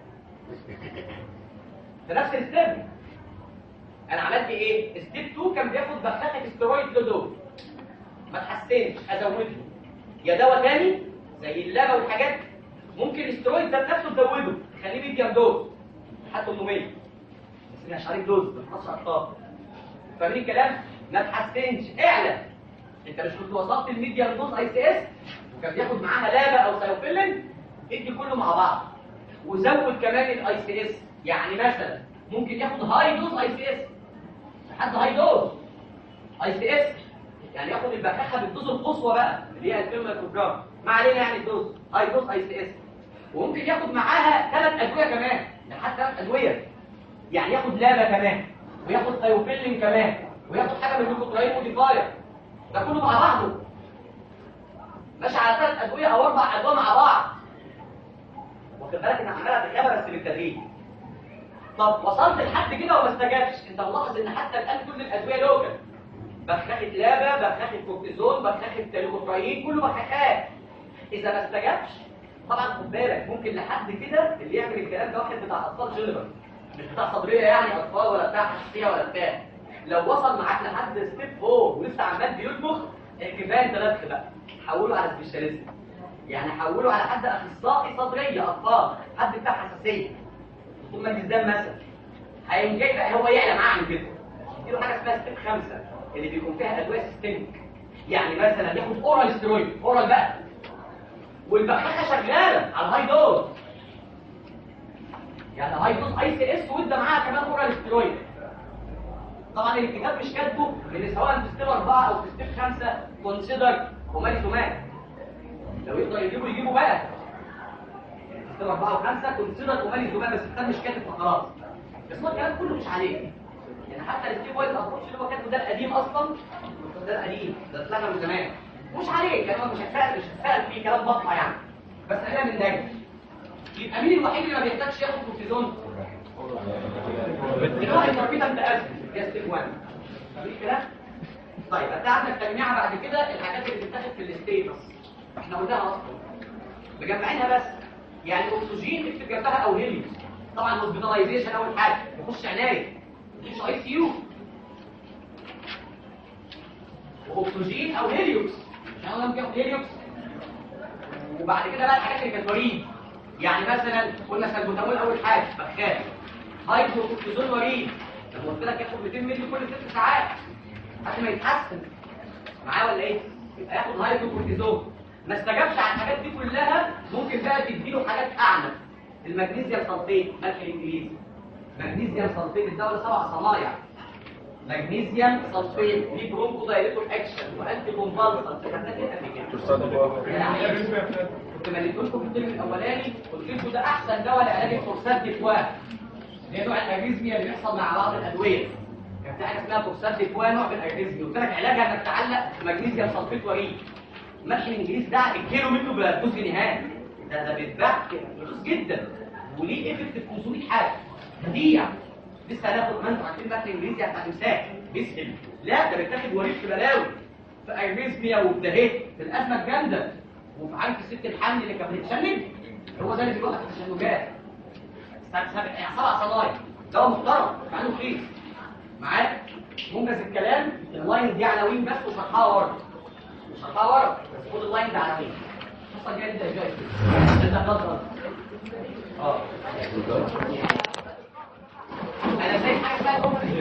ده نفس الستيب انا عملت ايه ستيب 2 كان بياخد بخاخه استرويد لودو ما تحسنش ازود له يا دواء تاني زي اللبا والحاجات ممكن الاسترويد ذات نفسه تزوده تخليه ميديم دوز لحد 800 بس مش عليك دوز ما تحطش ارقام فاهمين الكلام ما تحسنش اعلى انت مش كنت وصلت الميديم دوز اي سي اس وكان بياخد معاها لابا او سايوفيلين ادي كله مع بعض وزود كمان الاي سي اس يعني مثلا ممكن ياخد هاي دوز اي سي اس لحد هاي دوز اي سي اس يعني ياخد البخاخه بالدوز القصوى بقى اللي هي 2000 مايكروجرام ما علينا يعني الدوز هاي دوز اي سي اس وممكن ياخد معاها ثلاث ادويه كمان لحد ثلاث ادويه يعني ياخد لابا كمان وياخد ثايوفيلين كمان وياخد حاجه من الليكوتراين موديفاير ده كله مع بعضه ماشي على ثلاث ادويه او اربع ادويه مع بعض واخد بالك ان عمالها بالغابه بس بالتدريج طب وصلت لحد كده وما استجابش انت ملاحظ ان حتى الان كل الادويه لوكال بخاخة لابا بخاخة كورتيزون بخاخة ليكوترايين كله بخاخات اذا ما استجابش طبعا خد بالك ممكن لحد كده اللي يعمل الكلام ده واحد بتاع اطفال جنرال مش بتاع صدريه يعني اطفال ولا بتاع حساسيه ولا بتاع لو وصل معاك لحد ستيب 4 ولسه عمال بيطبخ كفايه انت لبخ بقى حوله على سبيشاليست يعني حوله على حد اخصائي صدريه اطفال حد بتاع حساسيه طول ما الدم مثلا هيقوم جاي بقى هو يعلى معاه عن كده له حاجه اسمها ستيب خمسة اللي بيكون فيها ادويه سيستميك يعني مثلا ياخد اورال ستيرويد اورال بقى والبخاخه شغاله على الهاي دوز يعني هاي دوز اي سي اس وادى معاها كمان اورال ستيرويد طبعا الكتاب مش كاتبه ان سواء في ستيب 4 او في ستيب 5 كونسيدر كوماليزومات لو يقدر يجيبه يجيبه بقى ستيب 4 و5 كونسيدر كوماليزومات بس الكتاب مش كاتب فقرات بس هو الكلام كله مش عليه يعني حتى الستيب وايز ابروتش اللي هو كاتبه ده القديم اصلا ده القديم ده اتلغى من زمان مش عليه كلام مش هتسال مش هتسال فيه كلام بطه يعني بس خلينا من ده يبقى مين الوحيد اللي ما بيحتاجش ياخد كورتيزون اللي هو التربيطه اسف يا ستيب 1 مفيش كده طيب انت عندك تجميعه بعد كده الحاجات اللي بتتاخد في الستيتس احنا قلناها اصلا مجمعينها بس يعني اكسجين اكتب جنبها او هيليوس طبعا هوسبيتاليزيشن اول حاجه يخش عنايه مش اي سي يو واكسجين او هيليوس عشان انا ممكن اخد هيليوس وبعد كده بقى الحاجات اللي كانت وريد يعني مثلا قلنا سلبوتامول اول حاجه بخاف هايدروكورتيزون وريد لما قلت لك ياخد 200 مللي كل ست ساعات لحد ما يتحسن معاه ولا ايه يبقى ياخد هايدروكورتيزون ما استجابش على الحاجات دي كلها ممكن بقى تديله حاجات اعنف المغنيسيوم سلفيت ملح الانجليزي مغنيسيوم سلفيت الدواء سبع صنايع مغنيسيوم سلفيت ليه برونكو دايليتور اكشن وانتي كونفالسنت خدناه كده قبل كده كنت مليت لكم في الترم الاولاني قلت لكم ده احسن دواء لعلاج الفرسات ديكوان اللي هي نوع الاريزميا اللي بيحصل مع بعض الادويه كان في حاجه اسمها فرسات ديكوان نوع من الاريزميا قلت لك علاجها انك تعلق مغنيسيوم سلفيت وريد ملح الانجليزي ده الكيلو منه بجزء نهائي ده ده بيتباع رخيص جدا وليه افكت ب 500 حاجه بديع لسه هناخد ما انتوا عارفين ملح الانجليزي بتاع تمساح بيسهل لا ده بيتاخد وريد في بلاوي في اريزميا وبدهيت في الازمه الجامده وفي عارف الست الحمل اللي كانت بتتشنج هو ده اللي بيوقف التشنجات سبع صنايع دواء محترم معناه رخيص معاك منجز الكلام اللاين دي عناوين بس وشرحها ورا شرحها ورا بس خد اللاين ده عناوين القصه الجايه دي جاي ده خضرا اه انا شايف حاجه اسمها